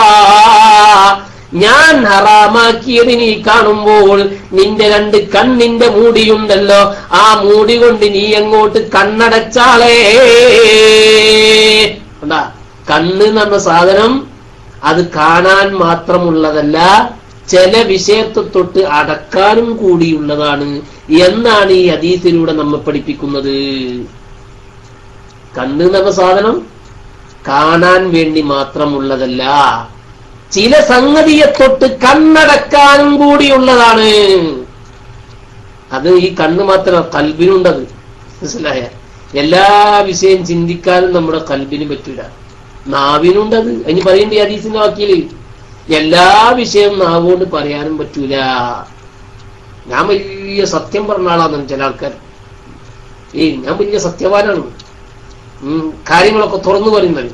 ഞാൻ ഹറാമാക്കിയത് നീ കാണുമ്പോൾ നിന്റെ രണ്ട് കണ്ണിന്റെ മൂടിയുണ്ടല്ലോ ആ മൂടി കൊണ്ട് നീ അങ്ങോട്ട് കണ്ണടച്ചാളേ കണ്ടാ കണ്ണ് എന്ന് പറഞ്ഞ സാധനം അത് കാണാൻ മാത്രമുള്ളതല്ല ചില വിഷയത്തെ തൊട്ട് അടക്കാനും കൂടിയുള്ളതാണ് എന്നാണ് ഈ അതീസിലൂടെ നമ്മെ പഠിപ്പിക്കുന്നത് കണ്ണ് എന്ന് പറഞ്ഞ സാധനം കാണാൻ വേണ്ടി മാത്രമുള്ളതല്ല ചില സംഗതിയെ തൊട്ട് കണ്ണടക്കാനും കൂടിയുള്ളതാണ് അത് ഈ കണ്ണ് മാത്രം കൽബിനുണ്ടത് മനസ്സിലായ എല്ലാ വിഷയം ചിന്തിക്കാനും നമ്മുടെ കൽബിന് പറ്റൂല നാവിനുണ്ടത് അതിന് പറയേണ്ട ഈ ഹദീസിന്റെ വാക്കില് എല്ലാ വിഷയവും നാവുകൊണ്ട് പറയാനും പറ്റൂല ഞാൻ വലിയ സത്യം പറഞ്ഞ ആളാണ് ചില ആൾക്കാർ ഏയ് ഞാൻ വലിയ സത്യവാനാണ് ഉം, കാര്യങ്ങളൊക്കെ തുറന്നു പറയുന്നത്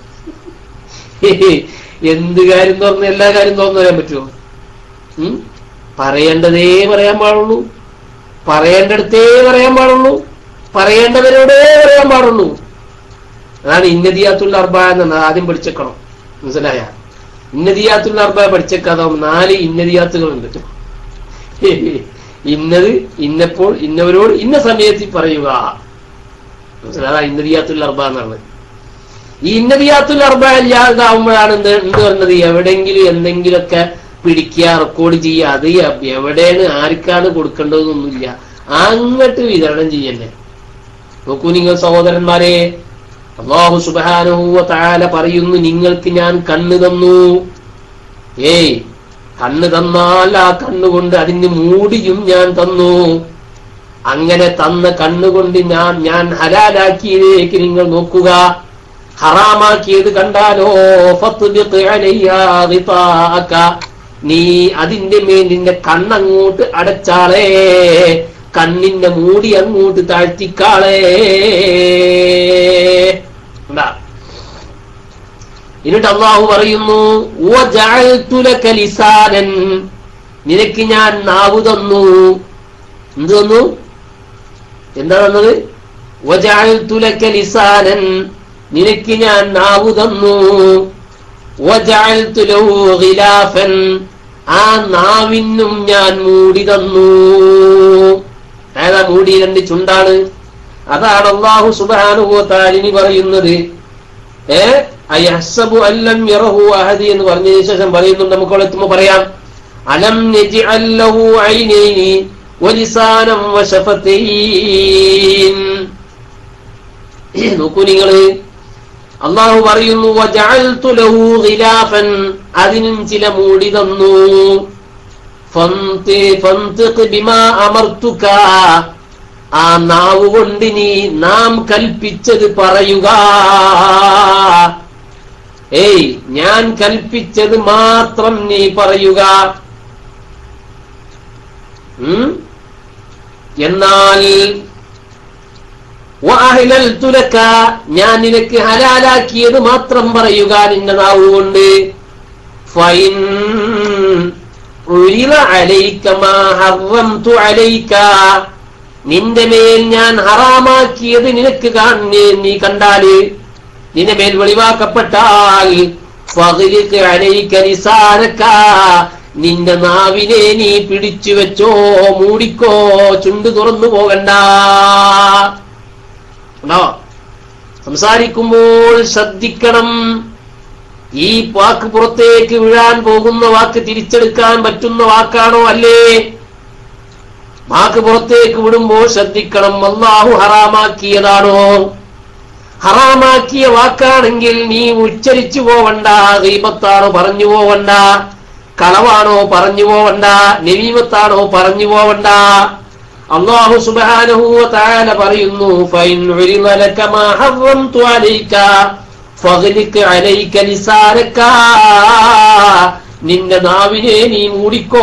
എന്ത് കാര്യം തുറന്ന് എല്ലാ കാര്യം തുറന്നു പറയാൻ പറ്റുമോ ഉം? പറയേണ്ടതേ പറയാൻ പാടുള്ളൂ പറയേണ്ടടുത്തേ പറയാൻ പാടുള്ളൂ പറയേണ്ടവരോടേ പറയാൻ പാടുള്ളൂ അതാണ് ഇന്നതിയാത്തുള്ള അർബ എന്നാണ് ആദ്യം പഠിച്ചേക്കണം മനസ്സിലായ ഇന്നതിയാത്തുള്ള അർബ പഠിച്ചേക്കാതാവും നാല് ഇന്നതിയാത്തുകളുണ്ട് ഇന്നത് ഇന്നപ്പോൾ ഇന്നവരോട് ഇന്ന സമയത്ത് പറയുക മനസ്സിലായ അതാ ഇന്നതിയാത്തുള്ള അർബ എന്നാണ് ഈ ഇന്നതിയാത്തുൽ അർബ ഇല്ലാതാവുമ്പോഴാണ് എന്ത് എന്ത് പറഞ്ഞത് എവിടെങ്കിലും എന്തെങ്കിലുമൊക്കെ പിടിക്കുക റെക്കോർഡ് ചെയ്യുക അത് എ- എവിടെയാണ് ആർക്കാണ് കൊടുക്കേണ്ടതെന്നൊന്നുമില്ല അങ്ങോട്ട് വിതരണം ചെയ്യല്ലേ നോക്കൂ നിങ്ങൾ സഹോദരന്മാരെ അള്ളാഹു സുബാനുഹൂവ താല പറയുന്നു നിങ്ങൾക്ക് ഞാൻ കണ്ണ് തന്നു ഏയ് കണ്ണ് തന്നാൽ ആ കണ്ണുകൊണ്ട് അതിന് മൂടിയും ഞാൻ തന്നു അങ്ങനെ തന്ന കണ്ണുകൊണ്ട് ഞാൻ ഞാൻ ഹലാലാക്കിയതിലേക്ക് നിങ്ങൾ നോക്കുക ഹറാമാക്കിയത് കണ്ടാലോ ഫത്ബിഖ് അലയ്യാ ഗിതാഅക. നീ അതിന്റെ മേൽ നിന്റെ കണ്ണങ്ങോട്ട് അടച്ചാളേ കണ്ണിന്റെ മൂടി അങ്ങോട്ട് താഴ്ത്തിക്കാളേ ഉണ്ടാ എന്നിട്ട് അള്ളാഹു പറയുന്നു "വജഅൽതു ലക ലിസാനൻ." നിനക്ക് ഞാൻ നാവ് തന്നു എന്ത് തന്നു എന്താ തന്നത് "വജഅൽതു ലക ലിസാനൻ." നിനക്ക് ഞാൻ നാവ് തന്നു "വജഅൽതു ലഹു ഗിലാഫൻ." ആ നാവിനും ഞാൻ മൂടി തന്നു ഏതാ മൂടി രണ്ട് ചുണ്ടാണ് അതാണ് അള്ളാഹു സുബാനുഭവത്താലിനി പറയുന്നത് ഏ അയഹ്സബു അല്ലം യറഹു അഹദി എന്ന് പറഞ്ഞതിന് ശേഷം പറയുന്നുണ്ട് നമുക്ക് അവിടെ എത്തുമ്പോ പറയാം അലം നജ്അൽ ലഹു ഐനൈനി വലിസാനം വശഫതൈൻ നോക്കൂ നിങ്ങള് അള്ളാഹു പറയുന്നു വജഅൽതു ലഹു ഗിലാഫൻ അതിനും ചില മൂടി തന്നു ഫന്തി ഫന്തിഖ് ബിമാ അമർത്തുക ആ നാവ് കൊണ്ട് നീ നാം കൽപ്പിച്ചത് പറയുക ഏയ് ഞാൻ കൽപ്പിച്ചത് മാത്രം നീ പറയുക ഉം? എന്നാൽ وأهللت لك ഞാൻ നിനക്ക് ഹലാലാക്കിയത് മാത്രം പറയുക നിന്റെ നാവ് കൊണ്ട് ഫൈൻ ഉരിറ അലൈക മാ ഹറംതു അലൈക നിന്റെ മേൽ ഞാൻ ഹറാമാക്കിയത് നിനക്ക് കാണേ നീ കണ്ടാല് നിന്റെ മേൽ വെളിവാക്കപ്പെട്ടാൽ ഫഗ്ലിഖ് അലൈക ലിസാനക നിന്റെ നാവിനെ നീ പിടിച്ചു വെച്ചോ മൂടിക്കോ ചുണ്ട് തുറന്നു പോകണ്ട ഉണ്ടോ സംസാരിക്കുമ്പോൾ ശ്രദ്ധിക്കണം ഈ വാക്ക് പുറത്തേക്ക് വീഴാൻ പോകുന്ന വാക്ക് തിരിച്ചെടുക്കാൻ പറ്റുന്ന വാക്കാണോ അല്ലേ വാക്ക് പുറത്തേക്ക് വിടുമ്പോൾ ശ്രദ്ധിക്കണം അള്ളാഹു ഹറാമാക്കിയതാണോ ഹറാമാക്കിയ വാക്കാണെങ്കിൽ നീ ഉച്ചരിച്ചു പോവണ്ട ദീപത്താണോ പറഞ്ഞു പോവണ്ട കളവാണോ പറഞ്ഞു പോവണ്ട നവീമത്താണോ പറഞ്ഞു പോവണ്ട അള്ളാഹു സുബ്ഹാനഹു വ തആല പറയുന്നു ഫൈൻ ഉരിമ ലക മാ ഹറംതു അലൈക ഫഗ്ലിക് അലൈക ലിസാനക നിന്റെ നാവിനെ നീ മൂടിക്കോ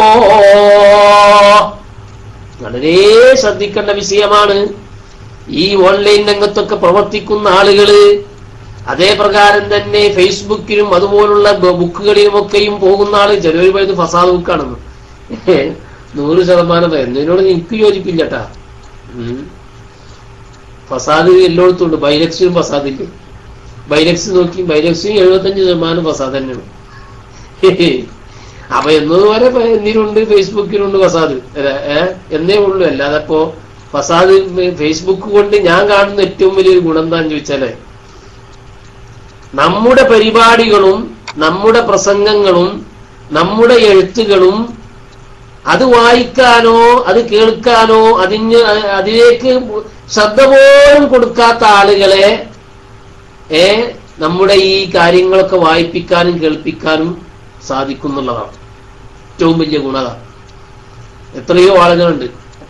വളരെ ശ്രദ്ധിക്കേണ്ട വിഷയമാണ് ഈ ഓൺലൈൻ രംഗത്തൊക്കെ പ്രവർത്തിക്കുന്ന ആളുകള് അതേ പ്രകാരം തന്നെ ഫേസ്ബുക്കിലും അതുപോലുള്ള ബ- ബുക്കുകളിലുമൊക്കെയും പോകുന്ന ആള് ചിലവർ പറയുന്നത് ഫസാദ് ബുക്കാണെന്ന് നൂറ് ശതമാനം എന്നതിനോട് എനിക്ക് യോജിപ്പില്ല കേട്ടാ ഉം. ഫസാദ് എല്ലായിടത്തും ഉണ്ട് ബൈലക്സിലും ഫസാദില്ലേ ബൈലക്സ് നോക്കി ബൈലക്സിന് എഴുപത്തഞ്ച് ശതമാനം ഫസാദ് തന്നെയാണ് അപ്പൊ എന്നതുപോലെ ഇപ്പൊ എന്തിനുണ്ട് ഫേസ്ബുക്കിലുണ്ട് ഫസാദ് അല്ല, ഏ? എന്നേ ഉള്ളൂ അല്ലാതെ ഇപ്പോ ഫസാദ് ഫേസ്ബുക്ക് കൊണ്ട് ഞാൻ കാണുന്ന ഏറ്റവും വലിയൊരു ഗുണം എന്താന്ന് ചോദിച്ചാല് നമ്മുടെ പരിപാടികളും നമ്മുടെ പ്രസംഗങ്ങളും നമ്മുടെ എഴുത്തുകളും അത് വായിക്കാനോ അത് കേൾക്കാനോ അതിന് അതിലേക്ക് ശ്രദ്ധ പോലും കൊടുക്കാത്ത ആളുകളെ ഏ നമ്മുടെ ഈ കാര്യങ്ങളൊക്കെ വായിപ്പിക്കാനും കേൾപ്പിക്കാനും സാധിക്കുന്നുള്ളതാണ് ഏറ്റവും വലിയ ഗുണത എത്രയോ ആളുകളുണ്ട്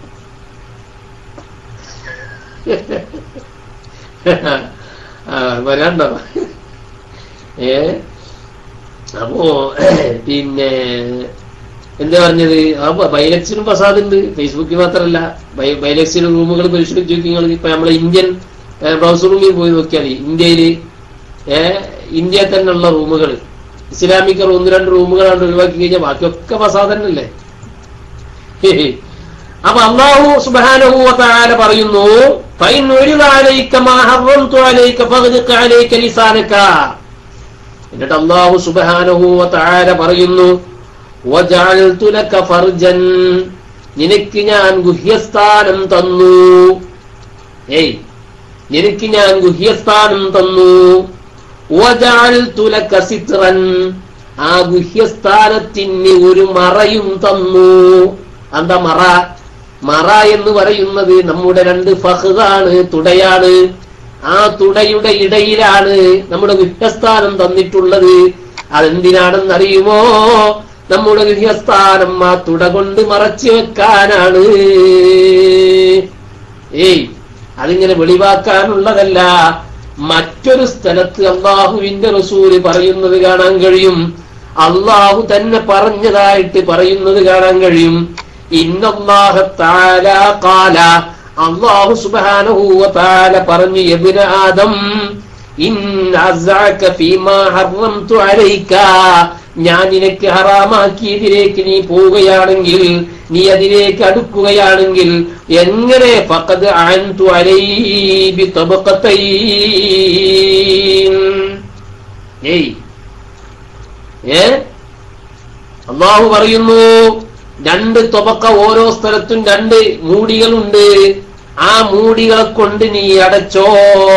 ആ, വരാണ്ടോ ഏ അപ്പോ പിന്നെ എന്താ പറഞ്ഞത് ആ ബ- ബൈലക്സിനും ഫസാദ് ഉണ്ട് ഫേസ്ബുക്കിൽ മാത്രമല്ല ബൈ- ബൈലക്സിന് റൂമുകൾ പരിശോധിച്ച് നോക്കി നിങ്ങൾ ഇപ്പൊ നമ്മളെ ഇന്ത്യൻ ബ്രൗസർ റൂമിൽ പോയി നോക്കിയാൽ ഇന്ത്യയില് ഏ ഇന്ത്യയിൽ തന്നെയുള്ള റൂമുകൾ ഇസ്ലാമിക ഒന്ന് രണ്ട് റൂമുകളാണ് ഒഴിവാക്കി കഴിഞ്ഞാൽ ബാക്കിയൊക്കെ ഫസാദ് തന്നെയല്ലേ അപ്പൊ അള്ളാഹു സുബ്ഹാനഹു വ തആല പറയുന്നു ഫൈൻ ഉരിദ അലൈക മാ ഹറംതു അലൈക ഫഗ്ദിഖ അലൈക ലിസാനക എന്നിട്ട് അള്ളാഹു സുബ്ഹാനഹു വ തആല പറയുന്നു വജഅൽതു ലക ഫർജൻ നിനക്ക് ഞാൻ ഗുഹ്യസ്ഥാനം തന്നു ഏയ് നിനക്ക് ഞാൻ ഗുഹ്യസ്ഥാനം തന്നു വജഅൽതു ലക സിത്റൻ ആ ഗുഹ്യസ്ഥാനത്തിന് ഒരു മറയും തന്നു എന്താ മറ മറ എന്ന് പറയുന്നത് നമ്മുടെ രണ്ട് ഫഹ്ദാണ് തുടയാണ് ആ തുടയുടെ ഇടയിലാണ് നമ്മുടെ ഗുഹ്യസ്ഥാനം തന്നിട്ടുള്ളത് അതെന്തിനാണെന്നറിയുമോ നമ്മുടെ ഗൃഹസ്ഥാനം ആ തുട കൊണ്ട് മറച്ചു വെക്കാനാണ് ഏയ് അതിങ്ങനെ വെളിവാക്കാനുള്ളതല്ല മറ്റൊരു സ്ഥലത്ത് അള്ളാഹുവിന്റെ റസൂല് പറയുന്നത് കാണാൻ കഴിയും അള്ളാഹു തന്നെ പറഞ്ഞതായിട്ട് പറയുന്നത് കാണാൻ കഴിയും ഇന്നല്ലാഹ തആല ഖാല അള്ളാഹു സുബ്ഹാനഹു വ തആല പറഞ്ഞു യബ്ന ആദം ഇൻ അസ്അക ഫീമാ ഹറംതു അലൈക ഞാൻ നിനക്ക് ഹറാമാക്കിയതിലേക്ക് നീ പോവുകയാണെങ്കിൽ നീ അതിലേക്ക് അടുക്കുകയാണെങ്കിൽ എങ്ങനെ ഫഖദ് അൻതു അലൈഹി ബിതബഖതൈൻ ഏയ് ഏ അള്ളാഹു പറയുന്നു രണ്ട് തൊബക്ക ഓരോ സ്ഥലത്തും രണ്ട് മൂടികളുണ്ട് ആ മൂടികളെ കൊണ്ട് നീ അടച്ചോ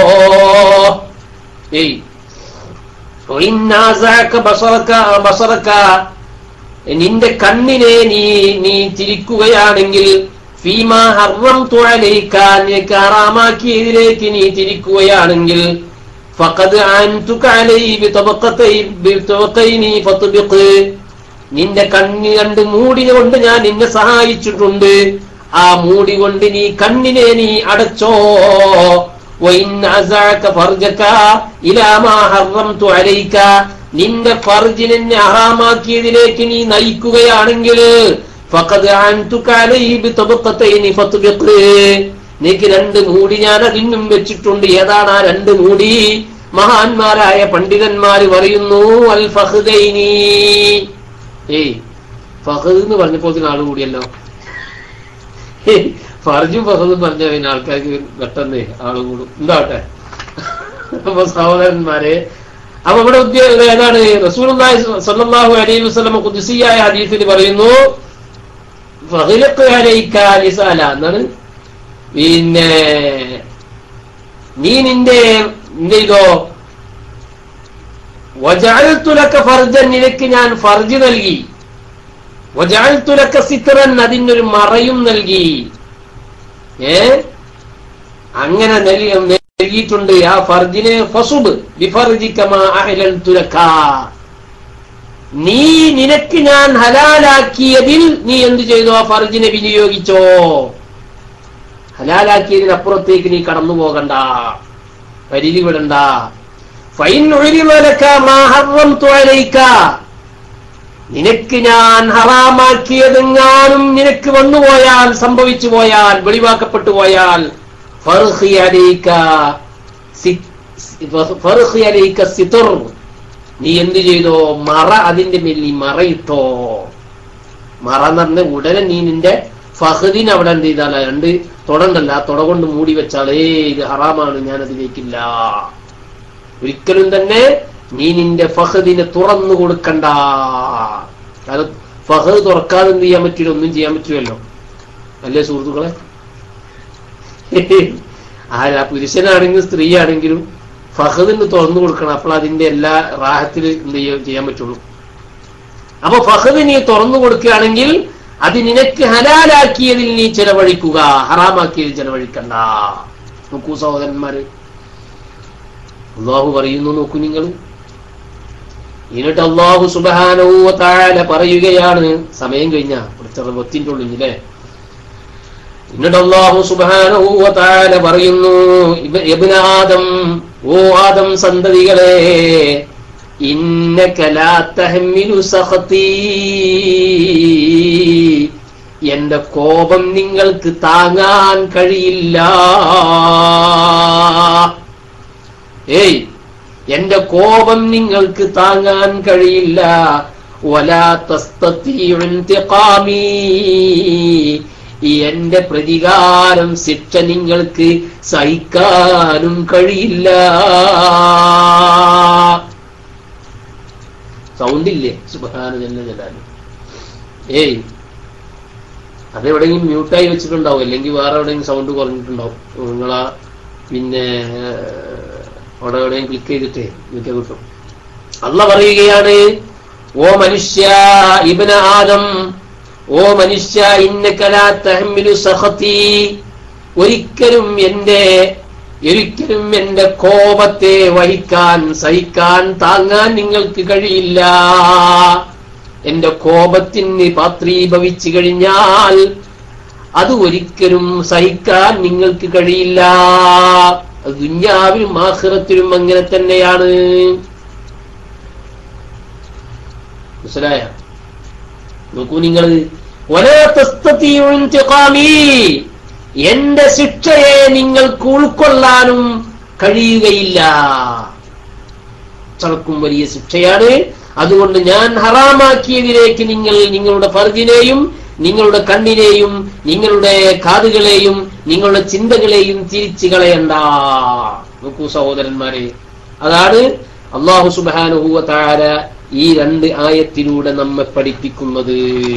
ഏയ് ഒയിന്നാസാക്ക ബസറക്ക ബസറക്ക നിന്റെ കണ്ണിനെ നീ നീ തിരിക്കുകയാണെങ്കിൽ ഫീമ ഹർറം തുഴലേക്കാൻ നിനക്ക് ഹറാമാക്കിയതിലേക്ക് നീ തിരിക്കുകയാണെങ്കിൽ ഫഖദ് അൻതുക അലൈഹി ബിതബഖതൈ ബിതബഖൈനി ഫത്ബിഖ് നിന്റെ കണ്ണി കണ്ട് മൂടി കൊണ്ട് ഞാൻ നിന്നെ സഹായിച്ചിട്ടുണ്ട് ആ മൂടി കൊണ്ട് നീ കണ്ണിനെ നീ അടച്ചോ وإن أزعك فرجك إلى ما حرمت عليك നിന്റെ ഫർജിനെ ഹറാമാക്കിയതിലേക്ക് നീ നയിക്കുകയാണെങ്കിൽ ഫഖദ് അൻതുക അലൈഹി ബിതബഖതൈനി ഫത്ബിഖ് നീക്ക് രണ്ട് മൂടി ഞാൻ അതിനും വെച്ചിട്ടുണ്ട് ഏതാണ് ആ രണ്ട് മൂടി മഹാന്മാരായ പണ്ഡിതന്മാര് പറയുന്നു അൽ ഫഹ്ദൈനി ഏയ് ഫഹദ് എന്ന് പറഞ്ഞപ്പോൾ ആള് കൂടിയല്ലോ ഫർജും ഫഹദും പറഞ്ഞ പിന്നെ ആൾക്കാർക്ക് പെട്ടെന്ന് ആള് കൂടും എന്താവട്ടെ അപ്പൊ സഹോദരന്മാരെ അപ്പൊ ഇവിടെ ഉദ്യോഗ ഏതാണ് റസൂൽ സല്ലല്ലാഹു അലൈഹി വസല്ലം ഖുദ്സിയായ ഹദീസിൽ പറയുന്നു ഫഗ്ലിഖ് അലൈക ലിസാല എന്നാണ് പിന്നെ നീ നിന്റെ എന്ത് ചെയ്തോ വജാൽത്തുലക്ക ഫർജൻ നിനക്ക് ഞാൻ ഫർജ് നൽകി വജാൽത്തുലക്ക സിത്രൻ അതിനൊരു മറയും നൽകി ഏ അങ്ങനെ നൽകി നൽകിയിട്ടുണ്ട് ആ ഫർജിനെ ഫസുബ് ബിഫർജിക്കമാ അഹ്ലൽതുലക നീ നിനക്ക് ഞാൻ ഹലാലാക്കിയതിൽ നീ എന്ത് ചെയ്തു ആ ഫർജിനെ വിനിയോഗിച്ചോ ഹലാലാക്കിയതിനപ്പുറത്തേക്ക് നീ കടന്നു പോകണ്ട പരിധി വിടണ്ട ഫൈൻ ഒഴിവലക്ക മാഹറം തുഴലയിക്ക നിനക്ക് ഞാൻ ഹറാമാക്കിയതെങ്ങാനും നിനക്ക് വന്നുപോയാൽ സംഭവിച്ചു പോയാൽ വെളിവാക്കപ്പെട്ടു പോയാൽ ഫർഹി അലൈക സി- ഫർഹി അലൈക സിതുർ നീ എന്ത് ചെയ്തോ മറ അതിന്റെ മേൽ നീ മറയിട്ടോ മറ എന്ന് പറഞ്ഞ ഉടനെ നീ നിന്റെ ഫഹദിന് അവിടെ എന്ത് ചെയ്താല രണ്ട് തുടണ്ടല്ല ആ തുട കൊണ്ട് മൂടി വെച്ചാലേ ഇത് ഹറാമാണ് ഞാൻ അതിലേക്കില്ല ഒരിക്കലും തന്നെ നീ നിന്റെ ഫഹദിനെ തുറന്നു കൊടുക്കണ്ട കാരണം ഫഹദ് തുറക്കാതെ എന്ത് ചെയ്യാൻ പറ്റില്ല ഒന്നും ചെയ്യാൻ പറ്റുമല്ലോ അല്ലേ സുഹൃത്തുക്കളെ ആരാ പുരുഷനാണെങ്കിലും സ്ത്രീ ആണെങ്കിലും ഫഹദിന് തുറന്നു കൊടുക്കണം അപ്പോൾ അതിന്റെ എല്ലാ റാഹത്തിൽ എന്ത് ചെയ്യാൻ ചെയ്യാൻ പറ്റുള്ളൂ അപ്പൊ ഫഹദ് നീ തുറന്നു കൊടുക്കുകയാണെങ്കിൽ അത് നിനക്ക് ഹലാലാക്കിയതിൽ നീ ചെലവഴിക്കുക ഹറാമാക്കിയതിൽ ചെലവഴിക്കണ്ട നോക്കൂ സഹോദരന്മാര് അള്ളാഹു പറയുന്നു നോക്കൂ നിങ്ങൾ എന്നിട്ട് അള്ളാഹു സുബാനവും താഴെ പറയുകയാണ് സമയം കഴിഞ്ഞ കുറച്ചറ ഒത്തിന്റെ ഉള്ളിൽ അല്ലേ എന്നിട്ട് അള്ളാഹു സുബാനവും താഴെ പറയുന്നു ഇബ- ഇബ്ന ആദം ഓ ആദം സന്തതികളെ ഇന്നക ലാ തഹ്മിലു സഖതി എന്റെ കോപം നിങ്ങൾക്ക് താങ്ങാൻ കഴിയില്ല ഏയ് എന്റെ കോപം നിങ്ങൾക്ക് താങ്ങാൻ കഴിയില്ല വലാ തസ്തത്തിഉ ഇന്തിഖാമി എന്റെ പ്രതികാരം ശിക്ഷ നിങ്ങൾക്ക് സഹിക്കാനും കഴിയില്ല സൗണ്ട് ഇല്ലേ സുബാന ജല്ല ജലാലു ഏയ് അതെവിടെയെങ്കിലും മ്യൂട്ടായി വെച്ചിട്ടുണ്ടാവും അല്ലെങ്കിൽ വേറെ എവിടെയെങ്കിലും സൗണ്ട് കുറഞ്ഞിട്ടുണ്ടാവും നിങ്ങളാ പിന്നെ അവിടെ എവിടെയും ക്ലിക്ക് ചെയ്തിട്ടേ നിങ്ങൾക്ക് കിട്ടും അല്ല പറയുകയാണ് ഓ മനുഷ്യ ഇബന ആദം ഓ മനുഷ്യ ഇന്നകലാ തഹ്മിലു സഖതി ഒരിക്കലും എന്റെ ഒരിക്കലും എന്റെ കോപത്തെ വഹിക്കാൻ സഹിക്കാൻ താങ്ങാൻ നിങ്ങൾക്ക് കഴിയില്ല എന്റെ കോപത്തിന് പാത്രീഭവിച്ചു കഴിഞ്ഞാൽ അത് ഒരിക്കലും സഹിക്കാൻ നിങ്ങൾക്ക് കഴിയില്ല അത് ദുഞ്ഞാവിലും ആഹ്റത്തിലും അങ്ങനെ തന്നെയാണ് മനസ്സിലായ നോക്കൂ നിങ്ങൾ എന്റെ ശിക്ഷയെ നിങ്ങൾക്ക് ഉൾക്കൊള്ളാനും കഴിയുകയില്ല ചളക്കും വലിയ ശിക്ഷയാണ് അതുകൊണ്ട് ഞാൻ ഹറാമാക്കിയതിലേക്ക് നിങ്ങൾ നിങ്ങളുടെ ഫർജിനെയും നിങ്ങളുടെ കണ്ണിനെയും നിങ്ങളുടെ കാതുകളെയും നിങ്ങളുടെ ചിന്തകളെയും തിരിച്ചു കളയണ്ട നോക്കൂ സഹോദരന്മാരെ അതാണ് അള്ളാഹു സുബാനുഹൂവ താര ഈ രണ്ട് ആയത്തിലൂടെ നമ്മെ പഠിപ്പിക്കുന്നത്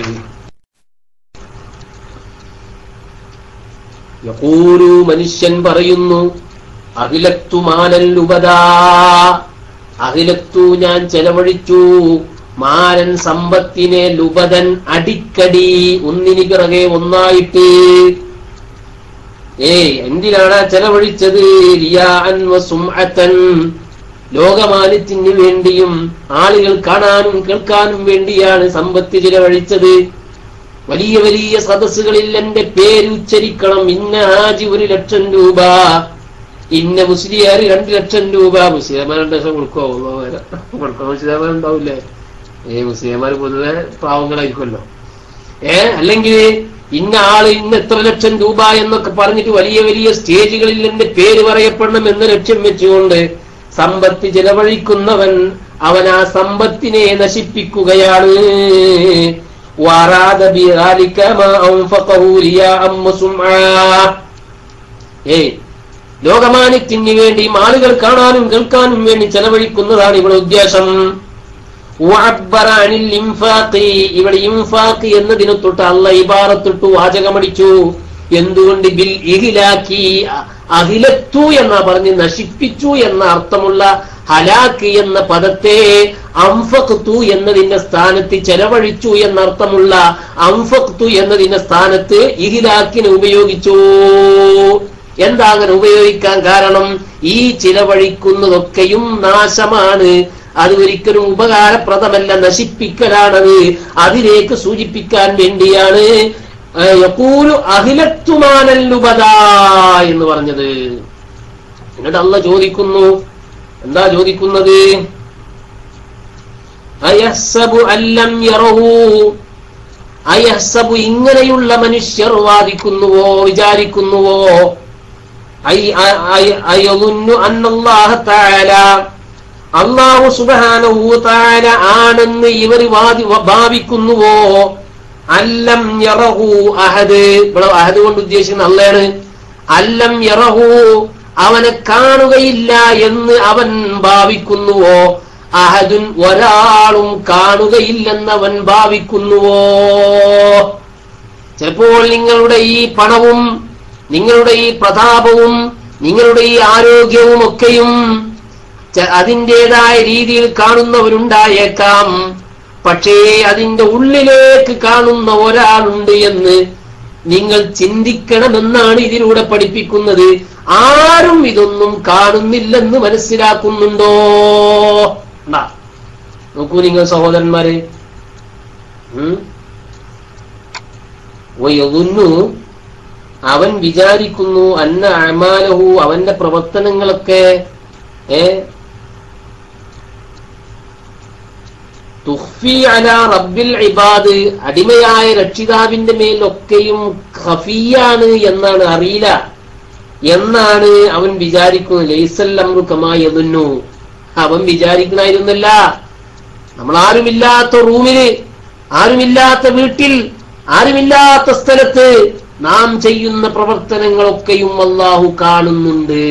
യഖൂലു മനുഷ്യൻ പറയുന്നു അഖിലത്തു മാലൽ ഉപദാ അഖിലത്തു ഞാൻ ചെലവഴിച്ചു മാരൻ സമ്പത്തിനെ ലുബദൻ അടിക്കടി ഒന്നിന് പിറകെ ഒന്നായിട്ട് ഏയ് എന്തിനാണ് ആ ചെലവഴിച്ചത് റിയാഅൻ വസുംഅതൻ ലോകമാന്യത്തിന് വേണ്ടിയും ആളുകൾ കാണാനും കേൾക്കാനും വേണ്ടിയാണ് സമ്പത്ത് ചിലവഴിച്ചത് വലിയ വലിയ സദസ്സുകളിൽ എന്റെ പേര് ഉച്ചരിക്കണം ഇന്ന ഹാജി ഒരു ലക്ഷം രൂപ ഇന്ന മുസ്ലിയാർ രണ്ട് ലക്ഷം രൂപ മുസ്ലിംമാർ രണ്ട് ലക്ഷം കൊടുക്കോ കൊടുക്കോ മുസ്ലിംമാർ ഉണ്ടാവില്ലേ ഏ മുസ്ലിംമാർ പൊതുവെ പാവങ്ങളായിരിക്കുമല്ലോ ഏ അല്ലെങ്കിൽ ഇന്ന ആള് ഇന്ന് എത്ര ലക്ഷം രൂപ എന്നൊക്കെ പറഞ്ഞിട്ട് വലിയ വലിയ സ്റ്റേജുകളിൽ എന്റെ പേര് പറയപ്പെടണം എന്ന ലക്ഷ്യം വെച്ചുകൊണ്ട് സമ്പത്ത് ചെലവഴിക്കുന്നവൻ അവൻ ആ സമ്പത്തിനെ നശിപ്പിക്കുകയാണ് وأراد بذلك ما أنفقه رياء وسمعة ഏയ് ലോകമാന്യത്തിന് വേണ്ടി ആളുകൾ കാണാനും കേൾക്കാനും വേണ്ടി ചെലവഴിക്കുന്നതാണ് ഇവിടെ ഉദ്ദേശം വഅബ്ബറ അനിൽ ഇൻഫാഖി ഇവിടെ ഇൻഫാഖ് എന്നതിനെ തൊട്ട് അല്ല ഇബാറത്തിട്ടു വാചകമടിച്ചു എന്തുകൊണ്ട് ബിൽ ഇഹിലാക്കി അഹിലത്തു എന്നാ പറഞ്ഞ് നശിപ്പിച്ചു എന്ന അർത്ഥമുള്ള ഹലാക്ക് എന്ന പദത്തെ അംഫക്തു എന്നതിന്റെ സ്ഥാനത്ത് ചെലവഴിച്ചു എന്നർത്ഥമുള്ള അംഫക്തു എന്നതിന്റെ സ്ഥാനത്ത് ഇഹിലാക്കിന് ഉപയോഗിച്ചു എന്താ അങ്ങനെ ഉപയോഗിക്കാൻ കാരണം ഈ ചിലവഴിക്കുന്നതൊക്കെയും നാശമാണ് അത് ഒരിക്കലും ഉപകാരപ്രദമല്ല നശിപ്പിക്കലാണത് അതിലേക്ക് സൂചിപ്പിക്കാൻ വേണ്ടിയാണ് ഏഹ്, യഖൂലു അഹിലത്തുമാനല്ലുബദ എന്ന് പറഞ്ഞത് എന്നിട്ട് അല്ല ചോദിക്കുന്നു എന്താ ചോദിക്കുന്നത് അയഹ്സബു അല്ലം യറഹു അയഹ്സബു ഇങ്ങനെയുള്ള മനുഷ്യർ വാദിക്കുന്നുവോ വിചാരിക്കുന്നുവോ ഐ- അ- അ- അയളുന്നു അന്നല്ലാഹ തആല അള്ളാഹു സുബ്ഹാനഹു തആല ആണെന്ന് ഇവർ വാദി വ- ഭാവിക്കുന്നുവോ അല്ലം യറഹു അഹദ് ഇവിടെ അഹദ് കൊണ്ട് ഉദ്ദേശിക്കുന്ന അള്ളയാണ് അല്ലം യറഹു അവനെ കാണുകയില്ല എന്ന് അവൻ ഭാവിക്കുന്നുവോ അഹദുൻ ഒരാളും കാണുകയില്ലെന്നവൻ ഭാവിക്കുന്നുവോ ചിലപ്പോൾ നിങ്ങളുടെ ഈ പണവും നിങ്ങളുടെ ഈ പ്രതാപവും നിങ്ങളുടെ ഈ ആരോഗ്യവും ഒക്കെയും ച- അതിൻ്റെതായ രീതിയിൽ കാണുന്നവരുണ്ടായേക്കാം പക്ഷേ അതിന്റെ ഉള്ളിലേക്ക് കാണുന്ന ഒരാളുണ്ട് എന്ന് നിങ്ങൾ ചിന്തിക്കണമെന്നാണ് ഇതിലൂടെ പഠിപ്പിക്കുന്നത് ആരും ഇതൊന്നും കാണുന്നില്ലെന്ന് മനസ്സിലാക്കുന്നുണ്ടോ ണ്ടാ. നോക്കൂ നിങ്ങൾ സഹോദരന്മാരെ ഉം വയതുന്നു അവൻ വിചാരിക്കുന്നു അന്ന അമാലഹു അവന്റെ പ്രവർത്തനങ്ങളൊക്കെ ഏ തുഹ്ഫി അല റബ്ബിൽ ഇബാദ് അടിമയായ രക്ഷിതാവിന്റെ മേലൊക്കെയും ഖഫിയാണ് എന്നാണ് അറിയില്ല എന്നാണ് അവൻ വിചാരിക്കുന്നത് ലൈസൽ അമ്രു കമായതുന്നു അവൻ വിചാരിക്കണായിരുന്നല്ല നമ്മൾ ആരുമില്ലാത്ത റൂമില് ആരുമില്ലാത്ത വീട്ടിൽ ആരുമില്ലാത്ത സ്ഥലത്ത് നാം ചെയ്യുന്ന പ്രവർത്തനങ്ങളൊക്കെയും അള്ളാഹു കാണുന്നുണ്ട്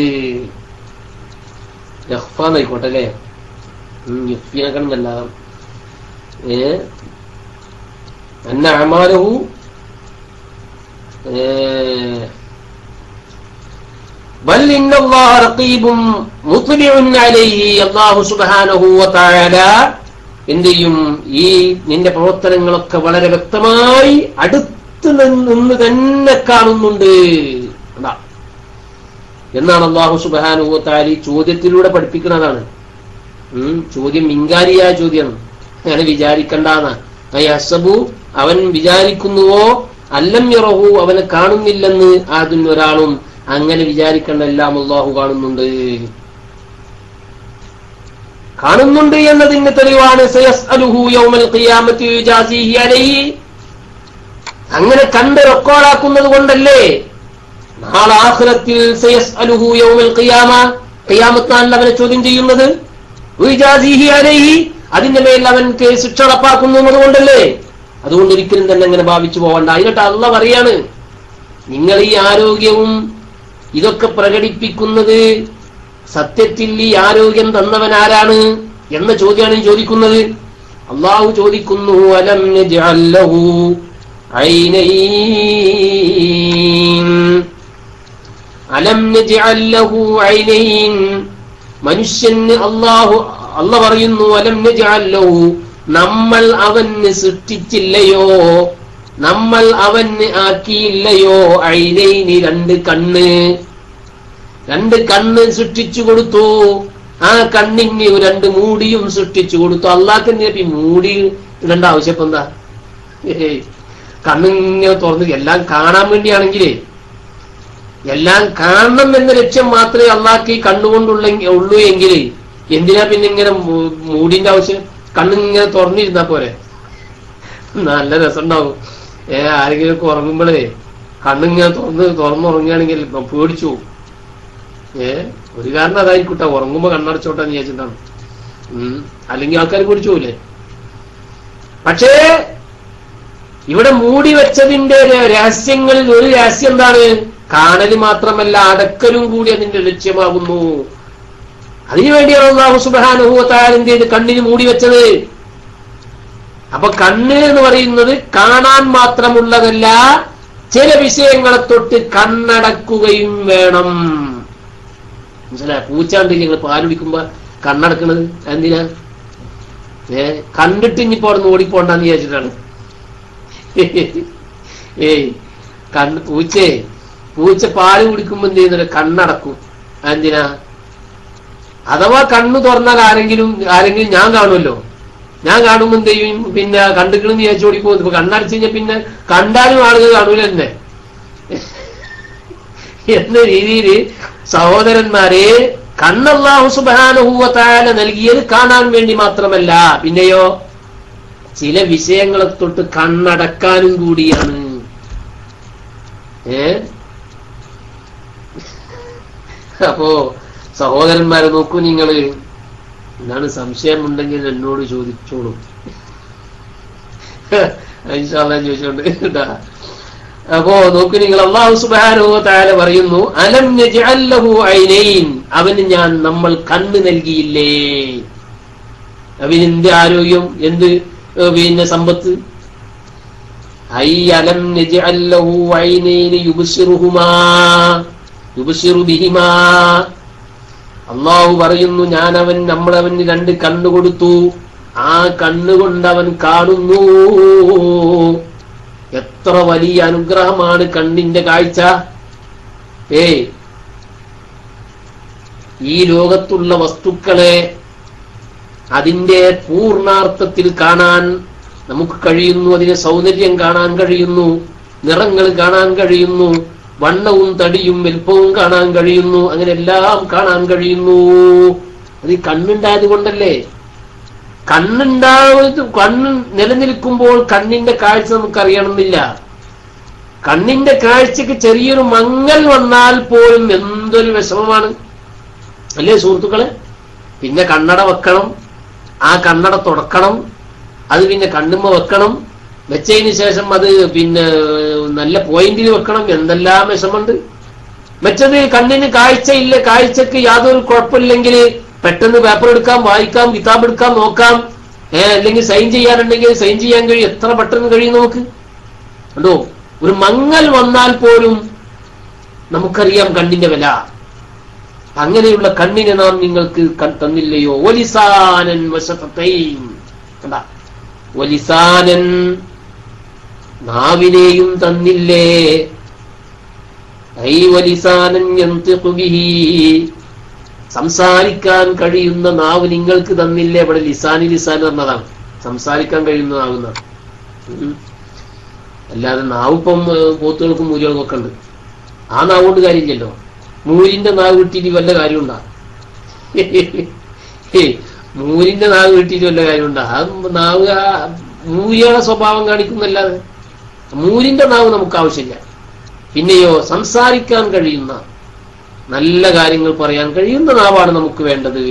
ആയിക്കോട്ടെ അല്ലേ യുഫിനക്കണമെന്നല്ല ഏ അന്ന അമാലഹു ബൽ ഇന്നല്ലാഹ റഖീബും മുത്ലിഉൻ അലൈഹി അല്ലാഹു സുബ്ഹാനഹു വതആല എന്ത് ചെയ്യും ഈ നിന്റെ പ്രവർത്തനങ്ങളൊക്കെ വളരെ വ്യക്തമായി അടുത്ത് നിന്ന് തന്നെ കാണുന്നുണ്ട് അതാ എന്നാണ് അള്ളാഹു സുബ്ഹാനഹു വതആല ഈ ചോദ്യത്തിലൂടെ പഠിപ്പിക്കുന്നതാണ് ഉം, ചോദ്യം ഇങ്കാരിയായ ചോദ്യമാണ് അങ്ങനെ വിചാരിക്കണ്ടാന്ന് അസബു അവൻ വിചാരിക്കുന്നുവോ അല്ലം യറഹു അവനെ കാണുന്നില്ലെന്ന് ആദ്യം ഒരാളും അങ്ങനെ വിചാരിക്കേണ്ട എല്ലാം അള്ളാഹു കാണുന്നുണ്ട് കാണുന്നുണ്ട് എന്നതിന്റെ തെളിവാണ് സയസ്അലുഹു യൗമൽ ഖിയാമത്തി യുജാസിഹി അലൈഹി അങ്ങനെ കണ്ട് റെക്കോർഡാക്കുന്നത് കൊണ്ടല്ലേ നാളെ ആഖിറത്തിൽ സയസ്അലുഹു യൗമൽ ഖിയാമ ഖിയാമത്താണ് അവനെ ചോദ്യം ചെയ്യുന്നത് ഉയ്ജാസിഹി അലൈഹി അതിന്റെ മേൽ അവൻക്ക് ശിക്ഷ ഉറപ്പാക്കുന്നത് കൊണ്ടല്ലേ അതുകൊണ്ട് ഒരിക്കലും തന്നെ അങ്ങനെ ഭാവിച്ചു പോകണ്ട അതിനട്ട് അല്ല പറയാണ് നിങ്ങൾ ഈ ആരോഗ്യവും ഇതൊക്കെ പ്രകടിപ്പിക്കുന്നത് സത്യത്തിൽ ഈ ആരോഗ്യം തന്നവൻ ആരാണ് എന്ന ചോദ്യമാണ് ഈ ചോദിക്കുന്നത് അള്ളാഹു ചോദിക്കുന്നു അലം നജ്അൽ ലഹു ഐനൈൻ അലം നജ്അൽ ലഹു ഐനൈൻ മനുഷ്യന് അള്ളാഹു അല്ല പറയുന്നു അലം നജ്അൽ ലഹു നമ്മൾ അവന് സൃഷ്ടിച്ചില്ലയോ നമ്മൾ അവന് ആക്കിയില്ലയോ ഐനൈനി രണ്ട് കണ്ണ് രണ്ട് കണ്ണ് സൃഷ്ടിച്ചു കൊടുത്തു ആ കണ്ണിന് രണ്ട് മൂടിയും സൃഷ്ടിച്ചു കൊടുത്തു അള്ളാഹ് നബി മൂടി ഇടേണ്ട ആവശ്യം ഇപ്പൊ എന്താ ഏയ് കണ്ണിങ്ങനെ തുറന്ന് എല്ലാം കാണാൻ വേണ്ടിയാണെങ്കിലേ എല്ലാം കാണണം എന്ന ലക്ഷ്യം മാത്രമേ അള്ളാഹ്ക്ക് ഈ കണ്ണുകൊണ്ടുള്ള ഉള്ളൂ എങ്കിൽ എന്തിനാ പിന്നെ ഇങ്ങനെ മൂ- മൂടിന്റെ ആവശ്യം കണ്ണിങ്ങനെ തുറന്നിരുന്നാ പോരെ നല്ല രസമുണ്ടാവും ഏ ആരെങ്കിലും ഒക്കെ ഉറങ്ങുമ്പോഴേ കണ്ണിങ്ങനെ തുറന്ന് തുറന്നുറങ്ങുകയാണെങ്കിൽ പേടിച്ചു പോകും ഏ ഒരു കാരണം അതായിരിക്കട്ടെ ഉറങ്ങുമ്പോ കണ്ണടച്ചോട്ടെന്ന് വിചാരിച്ചിട്ടാണ് ഉം അല്ലെങ്കിൽ ആൾക്കാർ പേടിച്ചു പോകില്ലേ പക്ഷേ ഇവിടെ മൂടി വെച്ചതിന്റെ ര- രഹസ്യങ്ങളിൽ ഒരു രഹസ്യം എന്താണ് കാണല് മാത്രമല്ല അടക്കലും കൂടി അതിന്റെ ലക്ഷ്യമാകുന്നു അതിനുവേണ്ടിയാണ് അള്ളാഹു സുബാനുഭവത്താൽ എന്ത് ചെയ്ത് കണ്ണിന് മൂടി വെച്ചത് അപ്പൊ കണ്ണ് എന്ന് പറയുന്നത് കാണാൻ മാത്രമുള്ളതല്ല ചില വിഷയങ്ങളെ തൊട്ട് കണ്ണടക്കുകയും വേണം മനസ്സിലായ പൂച്ചാണ്ടില്ല നിങ്ങൾ പാല് കുടിക്കുമ്പോ കണ്ണടക്കണത് എന്തിനാ ഏ കണ്ടിട്ട് ഇനിയിപ്പോ അവിടെ നിന്ന് ഓടിപ്പോണ്ടെന്ന് വിചാരിച്ചിട്ടാണ് ഏയ് കണ്ണ് പൂച്ചേ പൂച്ച പാല് കുടിക്കുമ്പോ എന്ത് ചെയ്യുന്നില്ല കണ്ണടക്കും എന്തിനാ അഥവാ കണ്ണു തുറന്നാൽ ആരെങ്കിലും ആരെങ്കിലും ഞാൻ കാണുമല്ലോ ഞാൻ കാണുമ്പോ എന്ത് ചെയ്യും പിന്നെ കണ്ടുക്കണെന്ന് വിചാരിച്ചു ഓടിപ്പോകും ഇപ്പൊ കണ്ണടച്ചു കഴിഞ്ഞാൽ പിന്നെ കണ്ടാലും ആളുകൾ കാണൂല തന്നെ എന്ന രീതിയിൽ സഹോദരന്മാരെ കണ്ണല്ലാഹു സുബാനുഭൂവത്തായ നൽകിയത് കാണാൻ വേണ്ടി മാത്രമല്ല പിന്നെയോ ചില വിഷയങ്ങളെ തൊട്ട് കണ്ണടക്കാനും കൂടിയാണ് ഏ അപ്പോ സഹോദരന്മാരെ നോക്കൂ നിങ്ങള് എന്താണ് സംശയമുണ്ടെങ്കിൽ എന്നോട് ചോദിച്ചോളൂ ഇൻഷാല്ലാ ചോദിച്ചോണ്ട് കേട്ടാ അപ്പോ നോക്കൂ നിങ്ങൾ അള്ളാഹു സുബാനോ താല പറയുന്നു അലം നജ്അൽ ലഹു ഐനൈൻ അവന് ഞാൻ നമ്മൾ കണ്ണ് നൽകിയില്ലേ അവന് എന്ത് ആരോഗ്യം എന്ത് ഏ, പിന്നെ സമ്പത്ത് ഐ അലം നജ്അൽ ലഹു ഐനൈൻ യുബ്സിറുഹുമാ യുബ്സിറു ബിഹിമാ അള്ളാഹു പറയുന്നു ഞാൻ അവൻ നമ്മളവന് രണ്ട് കണ്ണു കൊടുത്തു ആ കണ്ണുകൊണ്ട് അവൻ കാണുന്നു എത്ര വലിയ അനുഗ്രഹമാണ് കണ്ണിന്റെ കാഴ്ച ഏ ഈ ലോകത്തുള്ള വസ്തുക്കളെ അതിന്റെ പൂർണാർത്ഥത്തിൽ കാണാൻ നമുക്ക് കഴിയുന്നു അതിന്റെ സൗന്ദര്യം കാണാൻ കഴിയുന്നു നിറങ്ങൾ കാണാൻ കഴിയുന്നു വണ്ണവും തടിയും വലുപ്പവും കാണാൻ കഴിയുന്നു അങ്ങനെ എല്ലാം കാണാൻ കഴിയുന്നു അത് ഈ കണ്ണുണ്ടായത് കൊണ്ടല്ലേ കണ്ണുണ്ടാവുന്നത് കണ്ണ് നിലനിൽക്കുമ്പോൾ കണ്ണിന്റെ കാഴ്ച നമുക്കറിയണമെന്നില്ല കണ്ണിന്റെ കാഴ്ചക്ക് ചെറിയൊരു മങ്ങൽ വന്നാൽ പോലും എന്തൊരു വിഷമമാണ് അല്ലേ സുഹൃത്തുക്കളെ പിന്നെ കണ്ണട വെക്കണം ആ കണ്ണട തുടക്കണം അത് പിന്നെ കണ്ണുമ്മ വെക്കണം വെച്ചതിന് ശേഷം അത് പിന്നെ നല്ല പോയിന്റിൽ വെക്കണം എന്തെല്ലാം വിഷമുണ്ട് മറ്റത് കണ്ണിന് കാഴ്ചയില്ല കാഴ്ചക്ക് യാതൊരു കുഴപ്പമില്ലെങ്കിൽ പെട്ടെന്ന് പേപ്പർ എടുക്കാം വായിക്കാം കിതാബ് എടുക്കാം നോക്കാം ഏ അല്ലെങ്കിൽ സൈൻ ചെയ്യാനുണ്ടെങ്കിൽ സൈൻ ചെയ്യാൻ കഴിയും എത്ര പെട്ടെന്ന് കഴിയും നമുക്ക് കണ്ടോ ഒരു മങ്ങൽ വന്നാൽ പോലും നമുക്കറിയാം കണ്ണിന്റെ വില അങ്ങനെയുള്ള കണ്ണിനെ നാം നിങ്ങൾക്ക് ക- തന്നില്ലയോ ഒലിസാനൻ വശത്തൈൻ കണ്ട ഒലിസാനൻ നാവിനെയും തന്നില്ലേ ഐ വലിസാനൻ യന്തിഖു ബിഹി സംസാരിക്കാൻ കഴിയുന്ന നാവ് നിങ്ങൾക്ക് തന്നില്ലേ ഇവിടെ ലിസാനി ലിസാൻ എന്നതാണ് സംസാരിക്കാൻ കഴിയുന്ന നാവുന്ന അല്ലാതെ നാവിപ്പം ഏഹ്, പോത്തുകൾക്കും മൂലികൾക്കും ഒക്കെ ഉണ്ട് ആ നാവ് കൊണ്ട് കാര്യമില്ലല്ലോ മൂരിന്റെ നാവ് കിട്ടിയിട്ട് വല്ല കാര്യമുണ്ടാ ഏയ്, മൂരിന്റെ നാവ് കിട്ടിയിട്ട് വല്ല കാര്യമുണ്ടാ ആ നാവ് ആ മൂരിയുടെ സ്വഭാവം കാണിക്കുന്നല്ലാതെ മൂരിന്റെ നാവ് നമുക്ക് ആവശ്യമില്ല പിന്നെയോ സംസാരിക്കാൻ കഴിയുന്ന നല്ല കാര്യങ്ങൾ പറയാൻ കഴിയുന്ന നാവാണ് നമുക്ക് വേണ്ടത്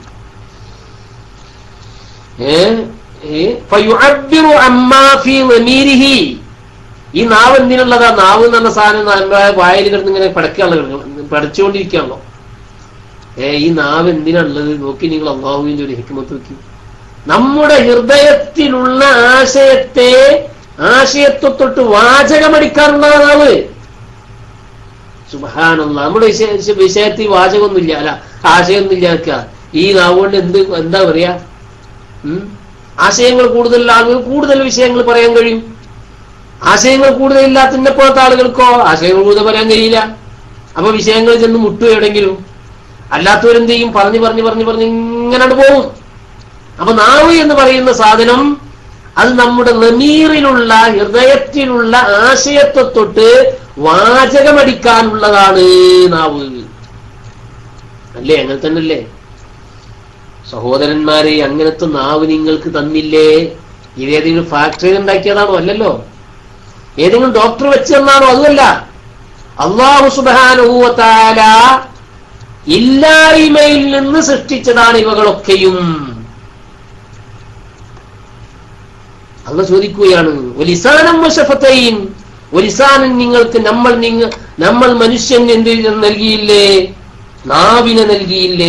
ഏ? ഏ? ഫയുഅബ്ബിറു അമ്മാ ഫീ ളമീരിഹി. ഈ നാവ് എന്തിനുള്ളതാ നാവ് എന്ന് പറഞ്ഞ സാധനം നമ്മുടെ വായിൽ കിടന്ന് ഇങ്ങനെ പടക്കാണല്ലോ പഠിച്ചുകൊണ്ടിരിക്കുകയാണല്ലോ ഏ ഈ നാവ് എന്തിനുള്ളത് നോക്കി നിങ്ങൾ അള്ളാഹുവിന്റെ ഒരു ഹിക്മത്ത് നോക്കി നമ്മുടെ ഹൃദയത്തിലുള്ള ആശയത്തെ ആശയത്തെ തൊട്ട് വാചകമടിക്കാറുള്ള നാവ് സുബഹാനുള്ള നമ്മുടെ വിഷയ വിഷയത്തിൽ വാചകമൊന്നുമില്ല അല്ല ആശയമൊന്നുമില്ല നിൽക്കുക ഈ നാവ് കൊണ്ട് എന്ത് എന്താ പറയാ ഉം? ആശയങ്ങൾ കൂടുതലുള്ള ആളുകൾ കൂടുതൽ വിഷയങ്ങൾ പറയാൻ കഴിയും ആശയങ്ങൾ കൂടുതലില്ലാത്തതിന്റെ പോലത്തെ ആളുകൾക്കോ ആശയങ്ങൾ കൂടുതൽ പറയാൻ കഴിയില്ല അപ്പൊ വിഷയങ്ങൾ ചെന്ന് മുട്ടു എവിടെങ്കിലും അല്ലാത്തവരെന്ത് ചെയ്യും പറഞ്ഞു പറഞ്ഞു പറഞ്ഞു പറഞ്ഞ് ഇങ്ങനെ പോകും അപ്പൊ നാവ് എന്ന് പറയുന്ന സാധനം അത് നമ്മുടെ നമീറിലുള്ള ഹൃദയത്തിലുള്ള ആശയത്തെ തൊട്ട് വാചകമടിക്കാനുള്ളതാണ് നാവ് അല്ലേ അങ്ങനെ തന്നെയല്ലേ സഹോദരന്മാരെ അങ്ങനത്തെ നാവ് നിങ്ങൾക്ക് തന്നില്ലേ ഇതേതെങ്കിലും ഫാക്ടറി ഉണ്ടാക്കിയതാണോ അല്ലല്ലോ ഏതെങ്കിലും ഡോക്ടർ വെച്ച് തന്നാണോ അതുമല്ല അള്ളാഹു സുബാനുഭൂവത്താല ഇല്ലായ്മയിൽ നിന്ന് സൃഷ്ടിച്ചതാണ് ഇവകളൊക്കെയും അള്ള ചോദിക്കുകയാണ് ഒലിസാനം വശഫത്തൈൻ ഒലിസാനൻ നിങ്ങൾക്ക് നമ്മൾ നിങ്ങ നമ്മൾ മനുഷ്യൻ എന്ത് നൽകിയില്ലേ നാവിനെ നൽകിയില്ലേ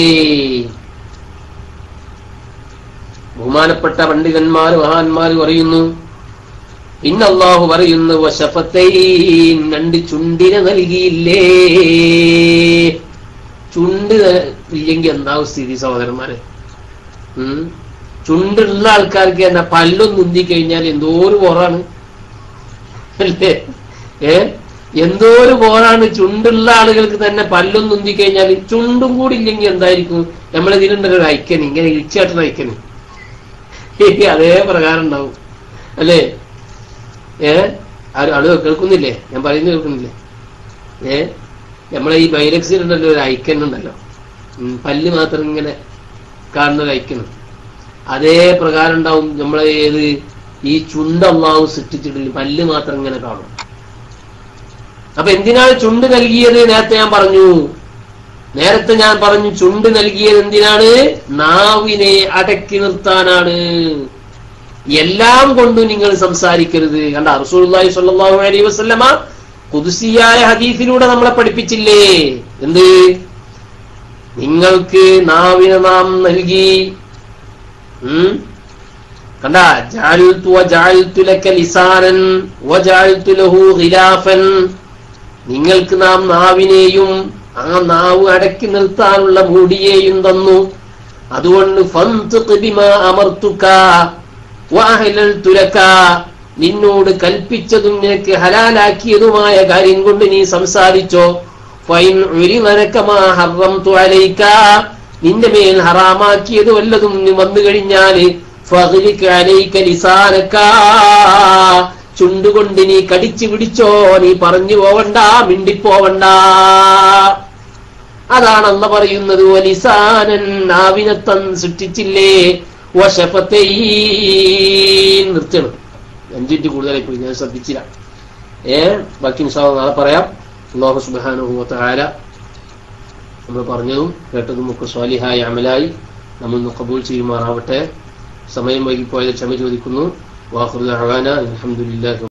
ബഹുമാനപ്പെട്ട പണ്ഡിതന്മാർ മഹാന്മാർ പറയുന്നു പിന്നെ അള്ളാഹു പറയുന്നു വശഫത്തൈൻ രണ്ട് ചുണ്ടിനെ നൽകിയില്ലേ ചുണ്ട് ഇല്ലെങ്കിൽ എന്താവും സ്ഥിതി സഹോദരന്മാരെ ഉം ചുണ്ടുള്ള ആൾക്കാർക്ക് തന്നെ പല്ലും നുന്തി കഴിഞ്ഞാൽ എന്തോ ഒരു പോറാണ് അല്ലേ ഏ എന്തോ ഒരു പോറാണ് ചുണ്ടുള്ള ആളുകൾക്ക് തന്നെ പല്ലും നുന്തി കഴിഞ്ഞാൽ ചുണ്ടും കൂടി ഇല്ലെങ്കിൽ എന്തായിരിക്കും നമ്മളിതിലുണ്ടല്ലോ ഒരു ഐക്കന് ഇങ്ങനെ ഇടിച്ചാട്ടുന്ന ഐക്കന് അതേ പ്രകാരം ഉണ്ടാവും അല്ലേ ഏ ആരും ആള് കേൾക്കുന്നില്ലേ ഞാൻ പറയുന്നത് കേൾക്കുന്നില്ലേ ഏ നമ്മളെ ഈ ബൈലക്സിലുണ്ടല്ലോ ഒരു ഐക്കൻ ഉണ്ടല്ലോ ഉം, പല്ല് മാത്രം ഇങ്ങനെ കാണുന്ന ഒരു ഐക്കൻ അതേ പ്രകാരം ഉണ്ടാവും നമ്മളെ ഏത് ഈ ചുണ്ട് അള്ളാഹു സൃഷ്ടിച്ചിട്ടില്ല പല്ല് മാത്രം ഇങ്ങനെ കാണും അപ്പൊ എന്തിനാണ് ചുണ്ട് നൽകിയത് നേരത്തെ ഞാൻ പറഞ്ഞു നേരത്തെ ഞാൻ പറഞ്ഞു ചുണ്ട് നൽകിയത് എന്തിനാണ് നാവിനെ അടക്കി നിർത്താനാണ് എല്ലാം കൊണ്ടും നിങ്ങൾ സംസാരിക്കരുത് കണ്ട റസൂലുള്ളാഹി സ്വല്ലല്ലാഹു അലൈഹി വസല്ലമ കുദ്സിയായ ഹദീസിലൂടെ നമ്മളെ പഠിപ്പിച്ചില്ലേ എന്ത് നിങ്ങൾക്ക് നാവിനെ നാം നൽകി ഉം കണ്ട ജഅൽതു വജഅൽതു ലക ലിസാനൻ വജഅൽതു ലഹു ഖിലാഫൻ നിങ്ങൾക്ക് നാം നാവിനെയും ആ നാവ് അടക്കി നിർത്താനുള്ള മൂടിയെയും തന്നു അതുകൊണ്ട് ഫന്തിഖ് ബിമാ അമർത്തുക വഅഹ്ലൽതു ലക നിന്നോട് കൽപ്പിച്ചതും നിനക്ക് ഹലാലാക്കിയതുമായ കാര്യം കൊണ്ട് നീ സംസാരിച്ചോ ഫൈൻ ഉരിവനക്കമാ ഹറംതു അലൈക നിന്റെ മേൽ ഹറാമാക്കിയത് വല്ലതും നീ വന്നു കഴിഞ്ഞാൽ ഫഗ്ലിക അലൈക ലിസാനക ചുണ്ടുകൊണ്ട് നീ കടിച്ചു പിടിച്ചോ നീ പറഞ്ഞു പോവണ്ട മിണ്ടിപ്പോവണ്ട അതാണ് അല്ല പറയുന്നത് വലിസാനൻ നാവിനത്തൻ സൃഷ്ടിച്ചില്ലേ വശപ്പത്തെ നിർത്തണം അഞ്ചിറ്റ് കൂടുതലായി പോയി ഞാൻ ശ്രദ്ധിച്ചില്ല ഏ ബാക്കി നിസ്സാവ നാളെ പറയാം അള്ളാഹു സുബാനുഭവത്തായ നമ്മൾ പറഞ്ഞതും കേട്ടതും ഒക്കെ സ്വാലിഹായ അമലായി നമ്മൾ ഒന്ന് കബൂൽ ചെയ്യുമാറാവട്ടെ സമയം വൈകിപ്പോയത് ക്ഷമ ചോദിക്കുന്നു വാഹുദ് അഹ്വാന അലഹമുല്ലാ